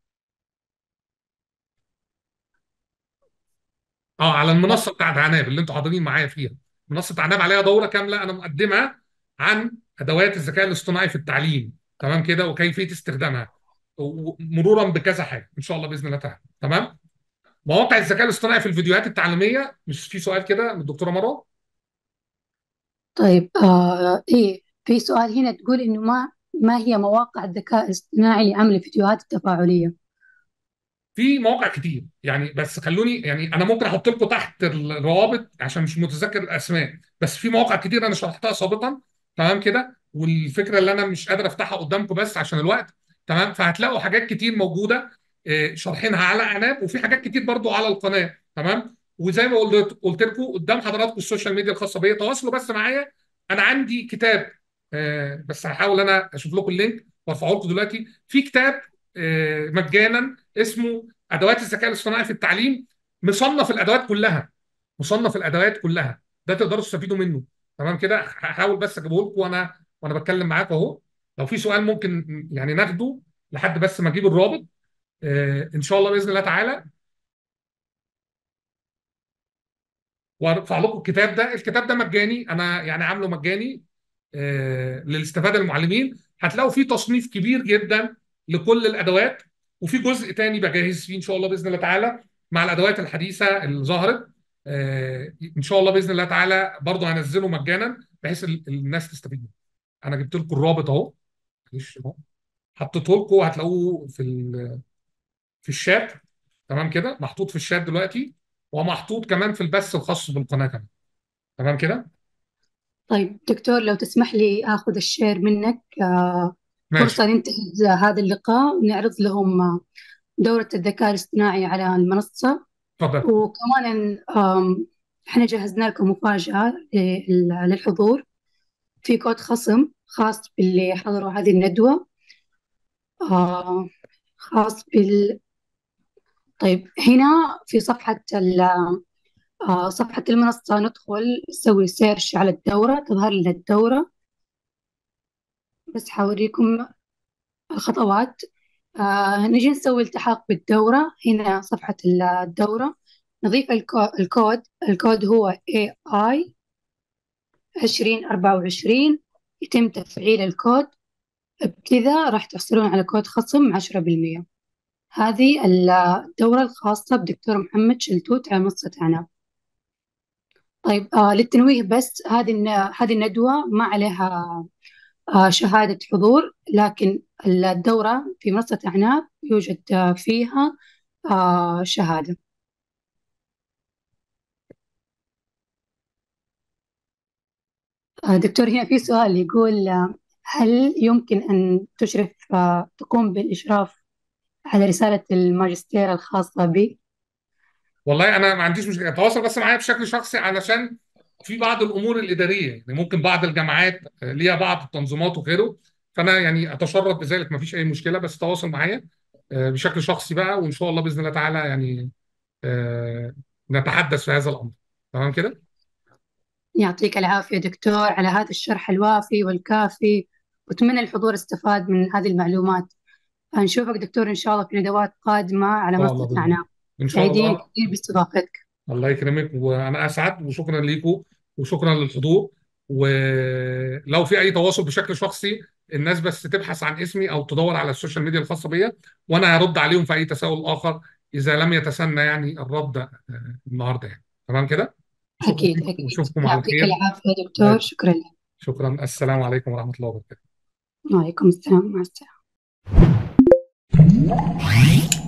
اه على المنصه بتاعت عناب اللي انتوا حاضرين معايا فيها منصه عناب عليها دوره كامله انا مقدمها عن ادوات الذكاء الاصطناعي في التعليم تمام كده وكيفيه استخدامها مرورا بكذا حاجه ان شاء الله باذن الله تعالى تمام مواقع الذكاء الاصطناعي في الفيديوهات التعليميه مش في سؤال كده من الدكتوره مروه طيب آه إيه في سؤال هنا تقول إنه ما ما هي مواقع الذكاء الاصطناعي لعمل الفيديوهات التفاعلية في مواقع كتير يعني بس خلوني يعني انا ممكن احط لكم تحت الروابط عشان مش متذكر الاسماء بس في مواقع كتير انا شرحتها سابقا تمام كده والفكره اللي انا مش قادر افتحها قدامكم بس عشان الوقت تمام فهتلاقوا حاجات كتير موجوده آه، شارحينها على عناب وفي حاجات كتير برضو على القناه تمام وزي ما قلت قلت لكم قدام حضراتكم السوشيال ميديا الخاصه بيا تواصلوا بس معايا انا عندي كتاب آه، بس هحاول انا اشوف لكم اللينك وارفعه لكم دلوقتي في كتاب آه، مجانا اسمه ادوات الذكاء الاصطناعي في التعليم مصنف الادوات كلها مصنف الادوات كلها ده تقدروا تستفيدوا منه تمام كده هحاول بس اجيبه لكم وانا وانا بتكلم معاكم اهو لو في سؤال ممكن يعني ناخده لحد بس ما اجيب الرابط آه، ان شاء الله باذن الله تعالى وارفع لكم الكتاب ده الكتاب ده مجاني انا يعني عامله مجاني آه، للاستفاده للمعلمين هتلاقوا فيه تصنيف كبير جدا لكل الادوات وفي جزء تاني بجهز فيه ان شاء الله باذن الله تعالى مع الادوات الحديثه اللي ظهرت آه، ان شاء الله باذن الله تعالى برضه هنزله مجانا بحيث ال- الناس تستفيد منه انا جبت لكم الرابط اهو معلش اهو حطيته لكم هتلاقوه في ال- في الشات تمام كده محطوط في الشات دلوقتي ومحطوط كمان في البث الخاص بالقناه كمان تمام كده طيب دكتور لو تسمح لي آخذ الشير منك آه ماشي فرصة ننتهز هذا اللقاء ونعرض لهم آه، دورة الذكاء الاصطناعي على المنصة اتفضل وكمان آم، احنا جهزنا لكم مفاجأة لل- للحضور في كود خصم خاص باللي حضروا هذه الندوة آه خاص بال طيب هنا في صفحة ال... آه صفحة المنصة ندخل نسوي سيرش على الدورة تظهر لنا الدورة بس حوريكم الخطوات آه نجي نسوي التحاق بالدورة هنا صفحة الدورة نضيف الكو- الكود الكود هو AI 2024 يتم تفعيل الكود بكذا راح تحصلون على كود خصم 10% هذه الدورة الخاصة بدكتور محمد شلتوت على منصة عناب طيب آه للتنويه بس هذه الن- هذه الندوة ما عليها آه شهادة حضور لكن الدورة في منصة أعناب يوجد فيها آه، شهادة آه، دكتور هنا في سؤال يقول آه، هل يمكن أن تشرف آه، تقوم بالإشراف على رسالة الماجستير الخاصة بي؟ والله انا ما عنديش مشكله تواصل بس معايا بشكل شخصي علشان في بعض الامور الاداريه يعني ممكن بعض الجامعات آه، ليها بعض التنظيمات وغيره فانا يعني اتشرف بذلك ما فيش اي مشكله بس تواصل معايا آه، بشكل شخصي بقى وان شاء الله باذن الله تعالى يعني آه، نتحدث في هذا الامر تمام كده يعطيك العافية دكتور على هذا الشرح الوافي والكافي وأتمنى الحضور استفاد من هذه المعلومات نشوفك دكتور إن شاء الله في ندوات قادمة على ان شاء الله منصة باذن الله أعناق ان شاء سعيدين الله كثير باستضافتك الله يكرمك وانا اسعد وشكرا ليكم وشكرا للحضور ولو في اي تواصل بشكل شخصي الناس بس تبحث عن اسمي او تدور على السوشيال ميديا الخاصه بيا وانا هرد عليهم في اي تساؤل اخر اذا لم يتسنى يعني الرد آه، النهارده يعني تمام كده شكرا أكيد لكم أكيد واشوفكم على يعطيك خير العافية دكتور شكرا لك شكرا السلام عليكم ورحمه الله وبركاته وعليكم السلام مع السلامة